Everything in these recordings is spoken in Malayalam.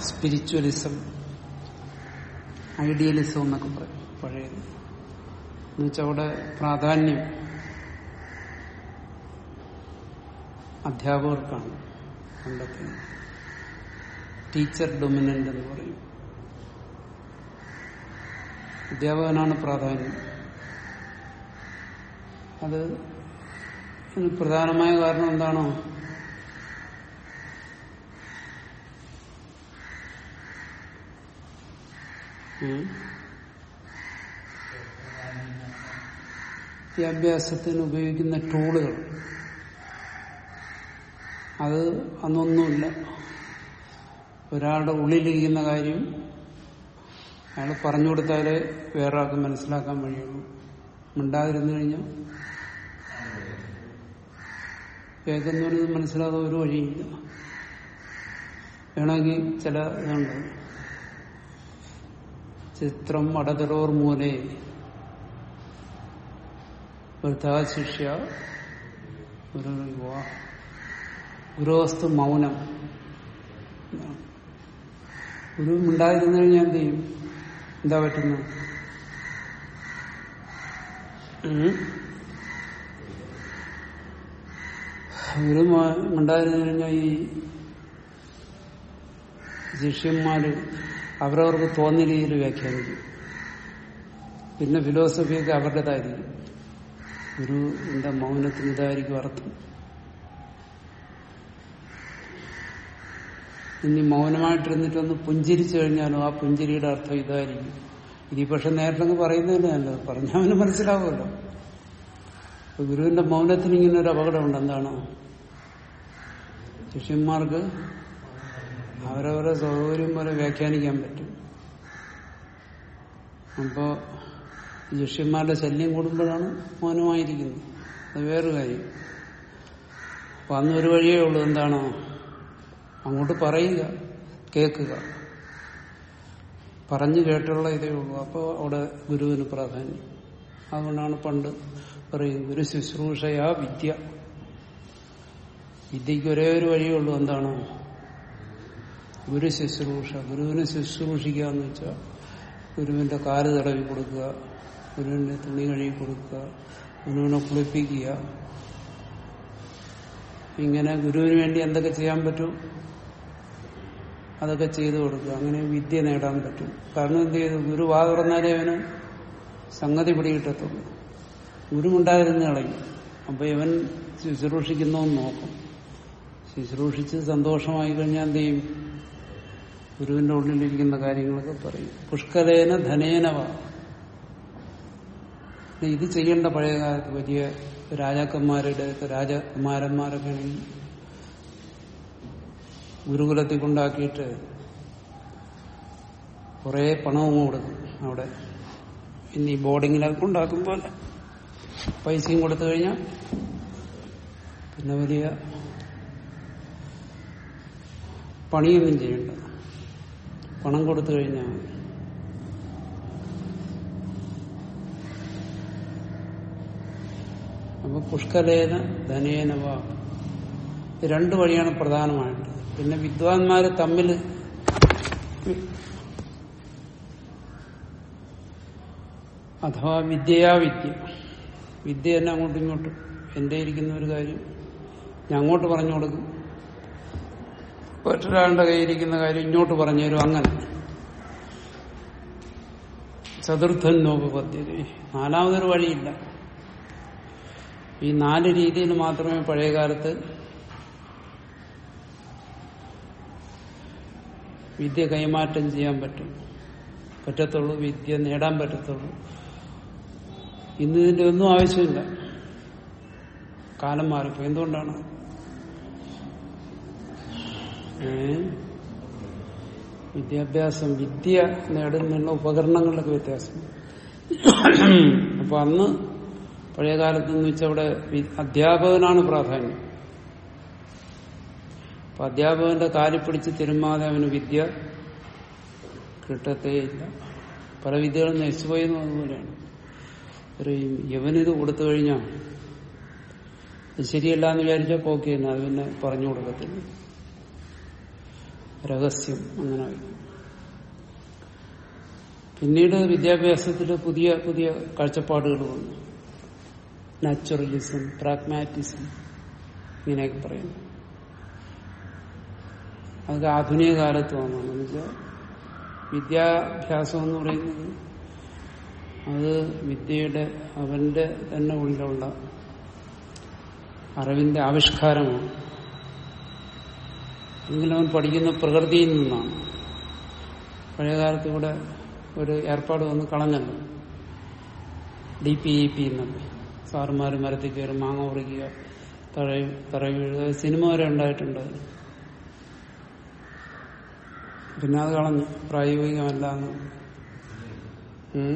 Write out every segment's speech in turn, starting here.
സ്പിരിച്വലിസം ഐഡിയലിസം എന്നൊക്കെ പറയും പഴയത് എന്നുവെച്ചാൽ അവിടെ പ്രാധാന്യം അധ്യാപകർക്കാണ് പണ്ടൊക്കെ ടീച്ചർ ഡൊമിനന്റ് എന്ന് പറയും അധ്യാപകനാണ് പ്രാധാന്യം അത് ഇതിന് പ്രധാനമായ കാരണം എന്താണോ ഉം? വിദ്യാഭ്യാസത്തിന് ഉപയോഗിക്കുന്ന ടൂളുകൾ അത് അന്നൊന്നുമില്ല ഒരാളുടെ ഉള്ളിലിരിക്കുന്ന കാര്യം അയാൾ പറഞ്ഞു കൊടുത്താലേ വേറെ ആൾക്ക് മനസ്സിലാക്കാൻ വഴിയുള്ളൂ മിണ്ടാതിരുന്നു കഴിഞ്ഞാൽ കേൾക്കുന്നവന് മനസ്സിലാകാൻ ഒരു വഴിയില്ല വേണമെങ്കിൽ ചില ഇതുണ്ട് ചിത്രം അടതറോർ മൂലേ വൃഥാ ശിഷ്യ ഒരു യുവാ ഗുരുവസ്തു മൗനം എന്നാണ്. ഗുരു മിണ്ടാതിരുന്നു കഴിഞ്ഞാൽ എന്ത് ചെയ്യും എന്താ പറ്റുന്നത് ഉം? ഗുരു മ- മിണ്ടാതിരുന്നു കഴിഞ്ഞാൽ ഈ ശിഷ്യന്മാര് അവരവർക്ക് തോന്നിയ രീതിയിൽ വ്യാഖ്യാനിക്കും പിന്നെ ഫിലോസഫിയൊക്കെ അവരുടേതായിരിക്കും ഗുരു എന്താ മൗനത്തിന് ഇതായിരിക്കും അർത്ഥം ഇനി മൗനമായിട്ടിരുന്നിട്ടൊന്ന് പുഞ്ചിരിച്ചു കഴിഞ്ഞാലും ആ പുഞ്ചിരിയുടെ അർത്ഥം ഇതായിരിക്കും ഇനി പക്ഷെ നേരിട്ടങ്ങ് പറയുന്നതല്ലേ നല്ലത് പറഞ്ഞാൽ അവന് മനസ്സിലാവുമല്ലോ അപ്പൊ ഗുരുവിന്റെ മൗനത്തിന് ഇങ്ങനെ ഒരു അപകടമുണ്ട് എന്താണ് ശിഷ്യന്മാർക്ക് അവരവരെ സൗകര്യം പോലെ വ്യാഖ്യാനിക്കാൻ പറ്റും അപ്പോ ശിഷ്യന്മാരുടെ ശല്യം കൂടുമ്പോഴാണ് മൗനമായിരിക്കുന്നത് അത് വേറൊരു കാര്യം അപ്പൊ അന്ന് ഒരു വഴിയേ ഉള്ളൂ എന്താണ് അങ്ങോട്ട് പറയുക കേൾക്കുക പറഞ്ഞു കേട്ടുള്ള ഇതേ ഉള്ളൂ അപ്പോൾ അവിടെ ഗുരുവിന് പ്രാധാന്യം അതുകൊണ്ടാണ് പണ്ട് പറയും ഗുരു ശുശ്രൂഷയാ വിദ്യ വിദ്യക്ക് ഒരേ ഒരു വഴിയേ ഉള്ളൂ എന്താണ് ഗുരു ശുശ്രൂഷ ഗുരുവിനെ ശുശ്രൂഷിക്കുക എന്ന് വെച്ചാൽ ഗുരുവിന്റെ കാല് തടവി കൊടുക്കുക ഗുരുവിന്റെ തുണി കഴുകി കൊടുക്കുക ഗുരുവിനെ കുളിപ്പിക്കുക ഇങ്ങനെ ഗുരുവിന് വേണ്ടി എന്തൊക്കെ ചെയ്യാൻ പറ്റും അതൊക്കെ ചെയ്തു കൊടുക്കുക അങ്ങനെ വിദ്യ നേടാൻ പറ്റും കാരണം എന്ത് ചെയ്തു ഗുരു വാ തുറന്നാലേ അവന് സംഗതി പിടികിട്ടത്തുള്ളൂ ഗുരുവുണ്ടായിരുന്നു കളയും അപ്പൊ ഇവൻ ശുശ്രൂഷിക്കുന്നവൻ നോക്കും ശുശ്രൂഷിച്ച് സന്തോഷമായി കഴിഞ്ഞാൽ എന്ത് ചെയ്യും ഗുരുവിന്റെ ഉള്ളിലിരിക്കുന്ന കാര്യങ്ങളൊക്കെ പറയും പുഷ്കലേന ധനേനവ ഇത് ചെയ്യേണ്ട പഴയ കാലത്ത് വലിയ രാജാക്കന്മാരുടെ രാജകുമാരന്മാരൊക്കെ ആണെങ്കിൽ ഗുരുകുലത്തിൽ കൊണ്ടാക്കിയിട്ട് കുറെ പണവും കൊടുക്കും അവിടെ ഇനി ബോർഡിങ്ങിലൊക്കെ കൊണ്ടാക്കും പോലെ പൈസയും കൊടുത്തു കഴിഞ്ഞാൽ പിന്നെ വലിയ പണിയൊന്നും ചെയ്യണ്ട പണം കൊടുത്തു കഴിഞ്ഞാൽ മതി. അപ്പൊ പുഷ്കലേന ധനേനവ ഇത് രണ്ടു വഴിയാണ് പ്രധാനമായിട്ട് പിന്നെ വിദ്വാൻമാര് തമ്മിൽ അഥവാ വിദ്യയാ വിദ്യ വിദ്യ തന്നെ അങ്ങോട്ടും ഇങ്ങോട്ടും എന്റെ ഇരിക്കുന്ന ഒരു കാര്യം ഞാൻ അങ്ങോട്ട് പറഞ്ഞു കൊടുക്കും മറ്റൊരാളുടെ കയ്യിരിക്കുന്ന കാര്യം ഇങ്ങോട്ട് പറഞ്ഞു തരും അങ്ങനെ ചതുർത്ഥൻ നോപപദ്ധ്യത നാലാമതൊരു വഴിയില്ല ഈ നാല് രീതിയിൽ മാത്രമേ പഴയകാലത്ത് വിദ്യ കൈമാറ്റം ചെയ്യാൻ പറ്റും പറ്റത്തുള്ളൂ വിദ്യ നേടാൻ പറ്റത്തുള്ളൂ ഇന്ന് ഇതിന്റെ ഒന്നും ആവശ്യമില്ല കാലം മാറിപ്പോ എന്തുകൊണ്ടാണ് ഏ? വിദ്യാഭ്യാസം വിദ്യ നേടുന്നുള്ള ഉപകരണങ്ങളിലൊക്കെ വ്യത്യാസം അപ്പൊ അന്ന് പഴയ കാലത്ത് എന്ന് വെച്ചാൽ അവിടെ വി- അധ്യാപകനാണ് പ്രാധാന്യം അപ്പൊ അധ്യാപകന്റെ കാലിൽ പിടിച്ച് തിരുമാതെ അവന് വിദ്യ കിട്ടത്തേയില്ല പല വിദ്യകളും നശിച്ചുപോയെന്നും അതുപോലെയാണ് പറയും യവനിത് കൊടുത്തു കഴിഞ്ഞാൽ ഇത് ശരിയല്ല എന്ന് വിചാരിച്ചാൽ പോക്കി തന്നെ അത് പിന്നെ പറഞ്ഞു കൊടുക്കത്തില്ല രഹസ്യം അങ്ങനെ വയ്ക്കും പിന്നീട് വിദ്യാഭ്യാസത്തിൽ പുതിയ പുതിയ കാഴ്ചപ്പാടുകൾ വന്നു നാച്ചുറലിസം പ്രാഗ്മാറ്റിസം ഇങ്ങനെയൊക്കെ പറയുന്നു അതൊക്കെ ആധുനിക കാലത്ത് വന്നതാണ് എന്ന് വെച്ചാൽ വിദ്യാഭ്യാസം എന്ന് പറയുന്നത് അത് വിദ്യയുടെ അവന്റെ തന്നെ ഉള്ളിലുള്ള അറിവിന്റെ ആവിഷ്കാരമാണ് എങ്കിലും അവൻ പഠിക്കുന്ന പ്രകൃതിയിൽ നിന്നാണ് പഴയകാലത്ത് ഇവിടെ ഒരു ഏർപ്പാട് വന്ന് കളഞ്ഞല്ലോ ഡി പി ഇ പി എന്നൊക്കെ സാറുമാർ മരത്തിൽ കയറി മാങ്ങ ഉറിക്കുക തറയി തറയി വീഴുക സിനിമ വരെ ഉണ്ടായിട്ടുണ്ട് അതിൽ. പിന്നെ അത് കളഞ്ഞു പ്രായോഗികമല്ല എന്ന് ഉം.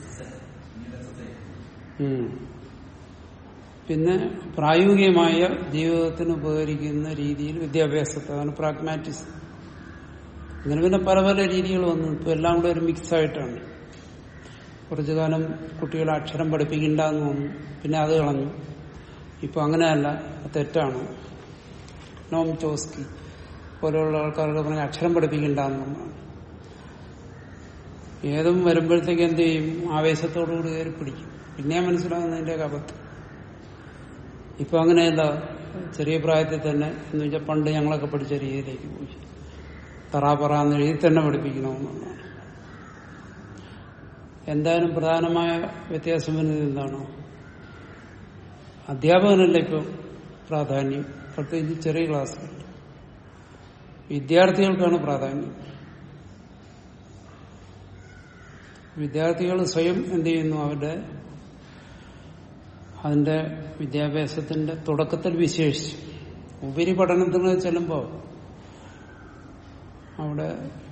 ഉം. പിന്നെ പ്രായോഗികമായ ജീവിതത്തിന് ഉപകരിക്കുന്ന രീതിയിൽ വിദ്യാഭ്യാസത്തെ അതാണ് പ്രാഗ്മാറ്റിസം ഇങ്ങനെ പിന്നെ പല പല രീതികൾ വന്നു ഇപ്പൊ എല്ലാം കൂടെ ഒരു മിക്സ് ആയിട്ടാണ് കുറച്ചു കാലം കുട്ടികളെ അക്ഷരം പഠിപ്പിക്കണ്ടെന്ന് വന്നു പിന്നെ അത് കളഞ്ഞു ഇപ്പൊ അങ്ങനെയല്ല അത് തെറ്റാണ് നോം ചോസ്കി പോലെയുള്ള ആൾക്കാരൊക്കെ പറഞ്ഞ അക്ഷരം പഠിപ്പിക്കണ്ടെന്ന് വന്നതാണ് ഏതും വരുമ്പോഴത്തേക്ക് എന്ത് ചെയ്യും ആവേശത്തോടുകൂടി കയറി പിടിക്കും പിന്നെ മനസ്സിലാകുന്നതിന്റെ അബദ്ധം ഇപ്പൊ അങ്ങനെയല്ല ചെറിയ പ്രായത്തിൽ തന്നെ എന്ന് വെച്ചാൽ പണ്ട് ഞങ്ങളൊക്കെ പഠിച്ച രീതിയിലേക്ക് പോയി തറാപറ എന്ന് എഴുതി തന്നെ പഠിപ്പിക്കണമെന്നുള്ളതാണ് എന്തായാലും പ്രധാനമായ വ്യത്യാസം വരുന്നത് എന്താണ് അധ്യാപകനല്ല ഇപ്പൊ പ്രാധാന്യം പ്രത്യേകിച്ച് ചെറിയ ക്ലാസ്സുകൾ വിദ്യാർത്ഥികൾക്കാണ് പ്രാധാന്യം വിദ്യാർത്ഥികൾ സ്വയം എന്ത് ചെയ്യുന്നു അവരുടെ അതിന്റെ വിദ്യാഭ്യാസത്തിന്റെ തുടക്കത്തിൽ വിശേഷിച്ചു ഉപരിപഠനത്തിന് ചെല്ലുമ്പോൾ അവിടെ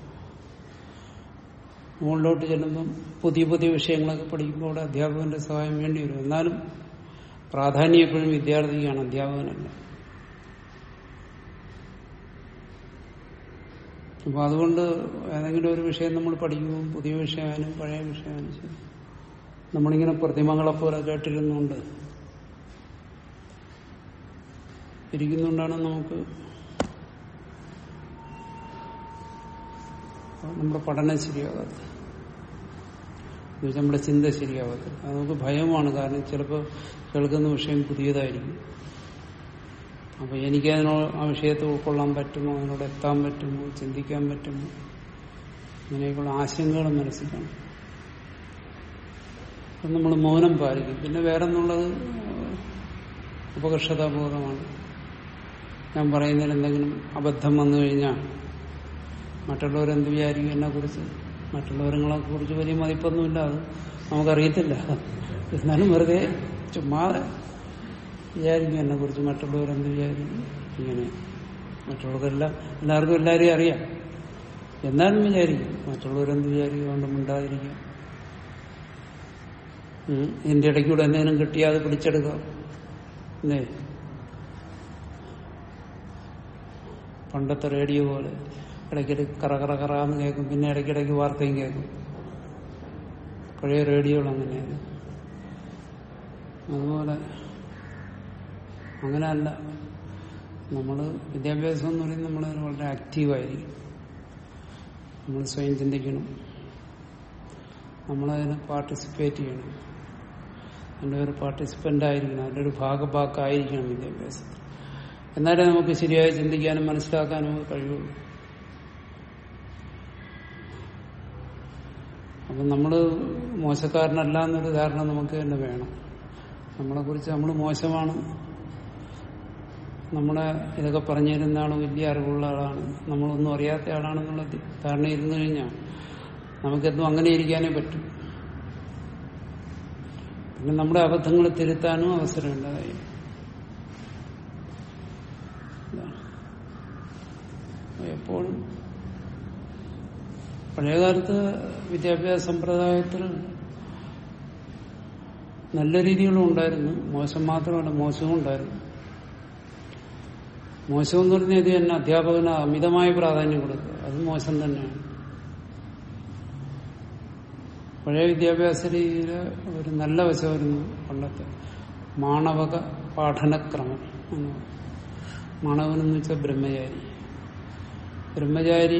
മുകളിലോട്ട് ചെല്ലുമ്പം പുതിയ പുതിയ വിഷയങ്ങളൊക്കെ പഠിക്കുമ്പോൾ അവിടെ അധ്യാപകന്റെ സഹായം വേണ്ടി വരും എന്നാലും പ്രാധാന്യം എപ്പോഴും വിദ്യാർത്ഥിക്കാണ് അധ്യാപകനല്ല അപ്പൊ അതുകൊണ്ട് ഏതെങ്കിലും ഒരു വിഷയം നമ്മൾ പഠിക്കുമ്പോൾ പുതിയ വിഷയമായാലും പഴയ വിഷയമായാലും ശരി നമ്മളിങ്ങനെ പ്രതിമകളെ പോലെ കേട്ടിരുന്നുകൊണ്ട് ഇരിക്കുന്നുകൊണ്ടാണ് നമുക്ക് നമ്മുടെ പഠനം ശരിയാകാത്തത് എന്നുവെച്ചാൽ നമ്മുടെ ചിന്ത ശരിയാവാത്തത് അത് നമുക്ക് ഭയമാണ് കാരണം ചിലപ്പോൾ കേൾക്കുന്ന വിഷയം പുതിയതായിരിക്കും അപ്പൊ എനിക്ക് അതിനോട് ആ വിഷയത്തെ ഉൾക്കൊള്ളാൻ പറ്റുമോ അതിനോട് എത്താൻ പറ്റുമോ ചിന്തിക്കാൻ പറ്റുമോ അങ്ങനെയൊക്കെയുള്ള ആശങ്കകൾ മനസ്സിൽ കാണും അപ്പം നമ്മൾ മൗനം പാലിക്കും പിന്നെ വേറെ എന്നുള്ളത് ഉപകർഷതാബോധമാണ് ഞാൻ പറയുന്നതിൽ എന്തെങ്കിലും അബദ്ധം വന്നു കഴിഞ്ഞാൽ മറ്റുള്ളവരെന്ത് വിചാരിക്കും എന്നെ കുറിച്ച് മറ്റുള്ളവരെ കുറിച്ച് വലിയ മതിപ്പൊന്നുമില്ല അത് നമുക്കറിയത്തില്ല എന്നാലും വെറുതെ ചുമ്മാതെ വിചാരിക്കും എന്നെ കുറിച്ച് മറ്റുള്ളവരെന്ത് വിചാരിക്കും ഇങ്ങനെ മറ്റുള്ളവർക്കെല്ലാം എല്ലാവർക്കും എല്ലാവരെയും അറിയാം എന്നാലും വിചാരിക്കും മറ്റുള്ളവരെന്ത് വിചാരിക്കും അതുകൊണ്ട് മിണ്ടാതിരിക്കാം ഉം. ഇതിന്റെ ഇടയ്ക്കൂടെ എന്തെങ്കിലും കിട്ടിയാൽ അത് പിടിച്ചെടുക്കാം അല്ലേ പണ്ടത്തെ റേഡിയോ പോലെ ഇടയ്ക്കിടയ്ക്ക് കറ കറ കറ എന്ന് കേൾക്കും പിന്നെ ഇടയ്ക്കിടയ്ക്ക് വാർത്തയും കേൾക്കും പഴയ റേഡിയോകൾ അങ്ങനെയാണ് അതുപോലെ അങ്ങനെയല്ല നമ്മൾ വിദ്യാഭ്യാസം എന്ന് പറയുന്നത് നമ്മൾ വളരെ ആക്റ്റീവായിരിക്കും നമ്മൾ സ്വയം ചിന്തിക്കണം നമ്മളതിന് പാർട്ടിസിപ്പേറ്റ് ചെയ്യണം അതിൻ്റെ ഒരു പാർട്ടിസിപ്പന്റ് ആയിരിക്കണം അതിൻ്റെ ഒരു ഭാഗഭാക്കായിരിക്കണം വിദ്യാഭ്യാസം എന്നാലേ നമുക്ക് ശരിയായി ചിന്തിക്കാനും മനസ്സിലാക്കാനും ഒക്കെ കഴിയുള്ളൂ അപ്പം നമ്മൾ മോശക്കാരനല്ല എന്നൊരു ധാരണ നമുക്ക് തന്നെ വേണം നമ്മളെ കുറിച്ച് നമ്മൾ മോശമാണ് നമ്മളെ ഇതൊക്കെ പറഞ്ഞു തരുന്ന ആൾ വലിയ അറിവുള്ള ആളാണ് നമ്മളൊന്നും അറിയാത്ത ആളാണെന്നുള്ള ധാരണ ഇരുന്നു കഴിഞ്ഞാൽ നമുക്കെന്നും അങ്ങനെ ഇരിക്കാനേ പറ്റും പിന്നെ നമ്മുടെ അബദ്ധങ്ങൾ തിരുത്താനും അവസരമുണ്ടായി എപ്പോഴും പഴയകാലത്ത് വിദ്യാഭ്യാസ സമ്പ്രദായത്തിൽ നല്ല രീതികളും ഉണ്ടായിരുന്നു മോശം മാത്രമല്ല മോശവും ഉണ്ടായിരുന്നു മോശം എന്ന് പറഞ്ഞാൽ ഇത് തന്നെ അധ്യാപകന് അമിതമായ പ്രാധാന്യം കൊടുക്കുക അത് മോശം തന്നെയാണ് പഴയ വിദ്യാഭ്യാസ രീതിയില് ഒരു നല്ല വശമായിരുന്നു പണ്ടത്തെ മാണവക പഠനക്രമം എന്ന് പറയും. മാണവൻ എന്ന് വെച്ചാൽ ബ്രഹ്മചാരി ബ്രഹ്മചാരി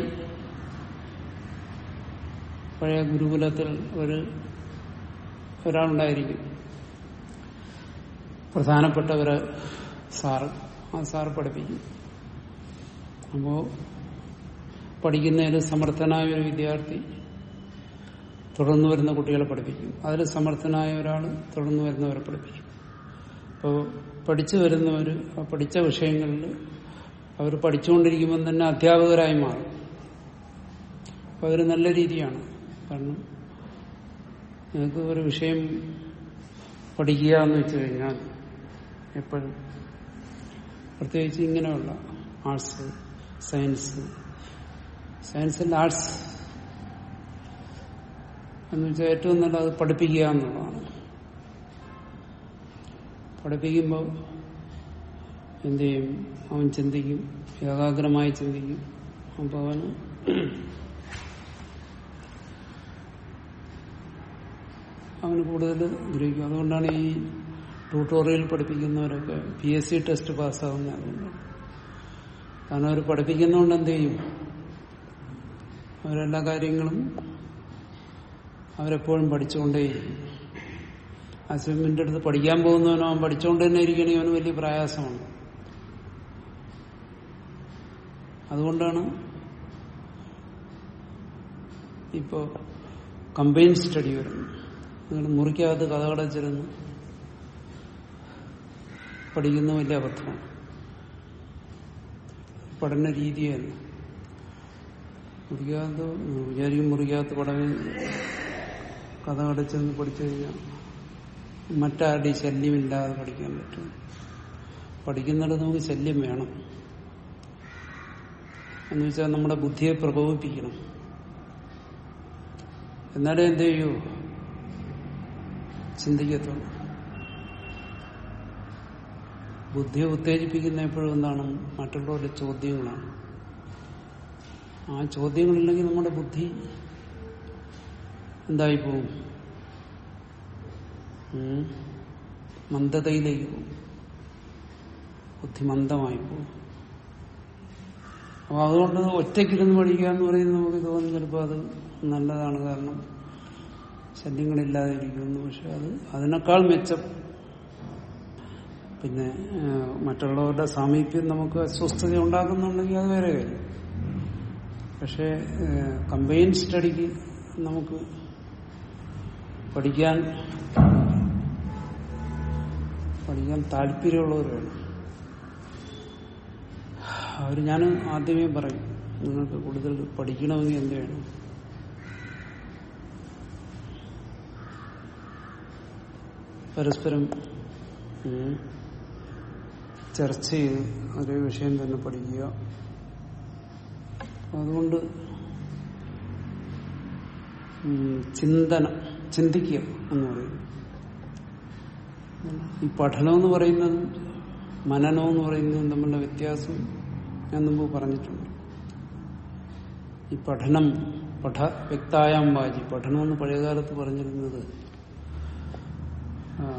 പഴയ ഗുരുകുലത്തിൽ ഒരു ഒരാളുണ്ടായിരിക്കും പ്രധാനപ്പെട്ട ഒരു സാറ് ആ സാറ് പഠിപ്പിക്കും അപ്പോ പഠിക്കുന്നതിൽ സമർത്ഥനായ ഒരു വിദ്യാർത്ഥി തുടർന്നു വരുന്ന കുട്ടികളെ പഠിപ്പിക്കും അതിൽ സമർത്ഥനായ ഒരാൾ തുടർന്നു വരുന്നവരെ പഠിപ്പിക്കും അപ്പോൾ പഠിച്ചു വരുന്നവർ ആ പഠിച്ച വിഷയങ്ങളിൽ അവർ പഠിച്ചുകൊണ്ടിരിക്കുമ്പോൾ തന്നെ അധ്യാപകരായി മാറും അപ്പോൾ അതൊരു നല്ല രീതിയാണ് കാരണം നിങ്ങൾക്ക് ഒരു വിഷയം പഠിക്കുക എന്ന് വെച്ച് കഴിഞ്ഞാൽ എപ്പോഴും പ്രത്യേകിച്ച് ഇങ്ങനെയുള്ള ആർട്സ് സയൻസ് സയൻസിൽ ആർട്സ് എന്ന് വെച്ചാൽ ഏറ്റവും നല്ലത് പഠിപ്പിക്കുക എന്നുള്ളതാണ് പഠിപ്പിക്കുമ്പോൾ എന്ത് ചെയ്യും അവൻ ചിന്തിക്കും ഏകാഗ്രമായി ചിന്തിക്കും അപ്പോൾ അവന് അവന് കൂടുതൽ ഗ്രഹിക്കും അതുകൊണ്ടാണ് ഈ ട്യൂട്ടോറിയൽ പഠിപ്പിക്കുന്നവരൊക്കെ പി എസ് സി ടെസ്റ്റ് പാസ്സാകുന്നത് അതുകൊണ്ടാണ് കാരണം അവർ പഠിപ്പിക്കുന്നതുകൊണ്ട് എന്ത് ചെയ്യും അവരെല്ലാ കാര്യങ്ങളും അവരെപ്പോഴും പഠിച്ചുകൊണ്ടേയിരിക്കും അസ്വിമിന്റെ അടുത്ത് പഠിക്കാൻ പോകുന്നവനോ അവൻ പഠിച്ചുകൊണ്ട് തന്നെ ഇരിക്കണമെങ്കിൽ അവന് വലിയ പ്രയാസമാണ് അതുകൊണ്ടാണ് ഇപ്പോ കമ്പൈൻ സ്റ്റഡി വരുന്നത് നിങ്ങൾ മുറിക്കകത്ത് കഥകടച്ചിരുന്ന് പഠിക്കുന്ന വലിയ അബദ്ധമാണ് പഠന രീതിയല്ല മുറിക്കകത്ത് വിചാരിക്കും മുറിക്കകത്ത് പഠനം കഥ കടച്ചെന്ന് പഠിച്ചു കഴിഞ്ഞാൽ മറ്റാരുടെയും ശല്യമില്ലാതെ പഠിക്കാൻ പറ്റും പഠിക്കുന്നിടത്ത് നമുക്ക് ശല്യം വേണം എന്ന് വെച്ചാൽ നമ്മുടെ ബുദ്ധിയെ പ്രകോപിപ്പിക്കണം എന്നാലേ എന്ത് ചെയ്യൂ ചിന്തിക്കത്തുള്ളൂ ബുദ്ധിയെ ഉത്തേജിപ്പിക്കുന്ന എപ്പോഴും എന്താണ് മറ്റുള്ളവരുടെ ചോദ്യങ്ങളാണ് ആ ചോദ്യങ്ങളില്ലെങ്കിൽ നമ്മുടെ ബുദ്ധി എന്തായി പോവും ഉം. മന്ദതയിലേക്ക് പോകും ബുദ്ധി മന്ദമായി പോകും അപ്പൊ അതുകൊണ്ട് ഒറ്റയ്ക്കിരുന്ന് പഠിക്കുക എന്ന് പറയുന്നത് നമുക്ക് തോന്നും ചിലപ്പോൾ അത് നല്ലതാണ് കാരണം ശല്യങ്ങളില്ലാതെ ഇരിക്കുന്നു പക്ഷെ അത് അതിനേക്കാൾ മെച്ചം പിന്നെ ഏഹ്, മറ്റുള്ളവരുടെ സാമീപ്യം നമുക്ക് അസ്വസ്ഥത ഉണ്ടാക്കുന്നുണ്ടെങ്കിൽ അത് വേറെ കാര്യം പക്ഷെ കമ്പൈൻ സ്റ്റഡിക്ക് നമുക്ക് പഠിക്കാൻ പഠിക്കാൻ താല്പര്യമുള്ളവർ വേണം അവർ ഞാൻ ആദ്യമേ പറയും നിങ്ങൾക്ക് കൂടുതൽ പഠിക്കണമെങ്കിൽ എന്ത് വേണം പരസ്പരം ഉം, ചർച്ച ചെയ്ത് ഒരേ വിഷയം തന്നെ പഠിക്കുക അതുകൊണ്ട് ഉം, ചിന്തനം ചിന്തിക്കുക എന്ന് പറയും ഈ പഠനം എന്ന് പറയുന്നതും മനനം എന്ന് പറയുന്നതും തമ്മിലുള്ള വ്യത്യാസം ഞാൻ മുമ്പ് പറഞ്ഞിട്ടുണ്ട് ഈ പഠനം പഠ വ്യക്തായാം വാചി പഠനം എന്ന് പഴയകാലത്ത് പറഞ്ഞിരുന്നത് ആ,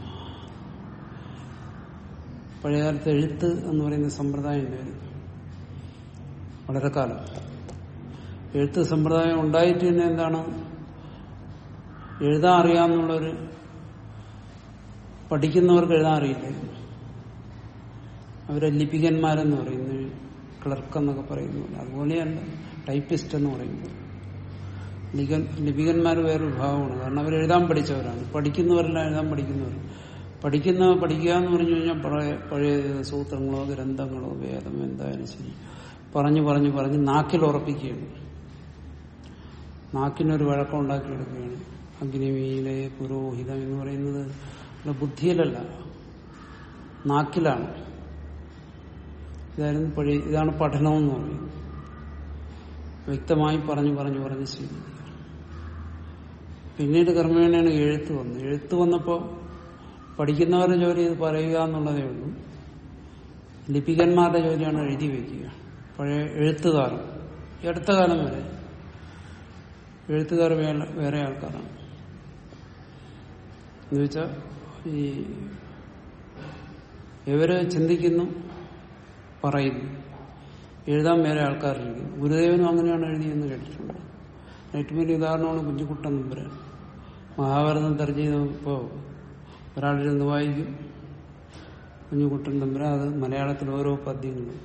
പഴയകാലത്ത് എഴുത്ത് എന്ന് പറയുന്ന സമ്പ്രദായം ഉണ്ടായിരുന്നു വളരെ കാലം എഴുത്ത് സമ്പ്രദായം ഉണ്ടായിട്ട് തന്നെ എന്താണ് എഴുതാൻ അറിയാമെന്നുള്ളൊരു പഠിക്കുന്നവർക്ക് എഴുതാൻ അറിയില്ലായിരുന്നു അവരെ ലിപികന്മാരെന്ന് പറയുന്നു ക്ലർക്ക് എന്നൊക്കെ പറയുന്നു അതുപോലെയല്ല ടൈപ്പിസ്റ്റ് എന്ന് പറയുന്നത് ലിഖൻ ലിപികന്മാർ വേറൊരു വിഭാഗമാണ് കാരണം അവർ എഴുതാൻ പഠിച്ചവരാണ് പഠിക്കുന്നവരെല്ലാം എഴുതാൻ പഠിക്കുന്നവർ പഠിക്കുന്ന പഠിക്കുക എന്ന് പറഞ്ഞു കഴിഞ്ഞാൽ പഴയ പഴയ സൂത്രങ്ങളോ ഗ്രന്ഥങ്ങളോ വേദം എന്തായാലും ശരി പറഞ്ഞു പറഞ്ഞു പറഞ്ഞ് നാക്കിൽ ഉറപ്പിക്കുകയാണ് നാക്കിനൊരു വഴക്കം ഉണ്ടാക്കിയെടുക്കുകയാണ് അഗ്നിമീലെ പുരോഹിതം എന്ന് പറയുന്നത് നമ്മുടെ ബുദ്ധിയിലല്ല നാക്കിലാണ് ഇതായിരുന്നു പഴയ ഇതാണ് പഠനം എന്ന് പറയുന്നത് വ്യക്തമായി പറഞ്ഞു പറഞ്ഞു പറഞ്ഞ് ശീലിക്കുക പിന്നീട് ക്രമേണയാണ് എഴുത്ത് വന്നത് എഴുത്ത് വന്നപ്പോൾ പഠിക്കുന്നവരുടെ ജോലി ഇത് പറയുക എന്നുള്ളതേ ഉള്ളൂ ലിപികന്മാരുടെ ജോലിയാണ് എഴുതി വയ്ക്കുക പഴയ എഴുത്തുകാർ ഈ അടുത്ത കാലം വരെ എഴുത്തുകാർ വേറെ വേറെ ആൾക്കാരാണ് എന്നുവെച്ചാൽ ഈ ഇവര് ചിന്തിക്കുന്നു പറയുന്നു എഴുതാൻ വേറെ ആൾക്കാരിരിക്കും ഗുരുദേവനും അങ്ങനെയാണ് എഴുതിയെന്ന് കേട്ടിട്ടുണ്ട് ഏറ്റവും വലിയ ഉദാഹരണമാണ് കുഞ്ഞുകുട്ടൻ നമ്പുരാൻ മഹാഭാരതം തെരഞ്ഞു ചെയ്തപ്പോ ഒരാളിരുന്ന് വായിക്കും കുഞ്ഞുകുട്ടൻ തമ്പുരാൻ അത് മലയാളത്തിൽ ഓരോ പദ്യങ്ങളും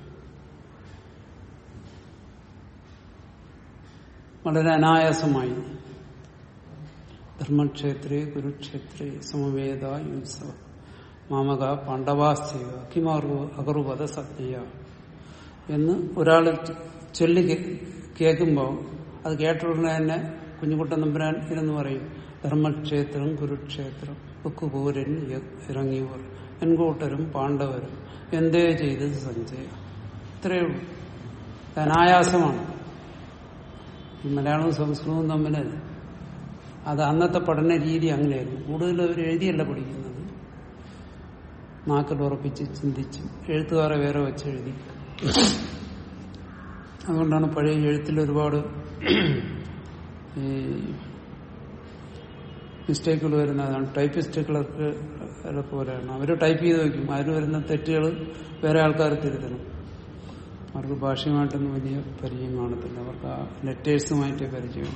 വളരെ അനായാസമായി ധർമ്മക്ഷേത്രേ കുരുക്ഷേത്രേ സമവേദ യുത്സവ മാമക പാണ്ഡവാസ്തേവ കിമാറു അകറുപത സജ്ഞയ എന്ന് ഒരാൾ ചൊല്ലി കേൾക്കുമ്പോൾ അത് കേട്ട ഉടനെ തന്നെ കുഞ്ഞുകുട്ടൻ നമ്പുരാൻ ഇതെന്ന് പറയും ധർമ്മക്ഷേത്രം കുരുക്ഷേത്രം ഉക്കുപൂരൻ ഇറങ്ങിയവർ എൻകൂട്ടരും പാണ്ഡവരും എന്തേ ചെയ്തത് സഞ്ജയ ഇത്രയേ ഉള്ളൂ ഇത് അനായാസമാണ് ഈ മലയാളവും സംസ്കൃതവും തമ്മിൽ അത് അന്നത്തെ പഠന രീതി അങ്ങനെയായിരുന്നു കൂടുതൽ അവർ എഴുതിയല്ല പഠിക്കുന്നത് നാക്കിൽ ഉറപ്പിച്ച് ചിന്തിച്ച് എഴുത്തുകാരെ വേറെ വെച്ച് എഴുതി അതുകൊണ്ടാണ് പഴയ എഴുത്തിൽ ഒരുപാട് ഈ മിസ്റ്റേക്കുകൾ വരുന്നതാണ് ടൈപ്പിസ്റ്റുകളൊക്കെ പോലെയാണ് അവർ ടൈപ്പ് ചെയ്ത് വയ്ക്കും അതിൽ വരുന്ന തെറ്റുകൾ വേറെ ആൾക്കാർ തിരുത്തണം അവർക്ക് ഭാഷയുമായിട്ടൊന്നും വലിയ പരിചയം കാണത്തില്ല അവർക്ക് ആ ലെറ്റേഴ്സുമായിട്ടേ പരിചയം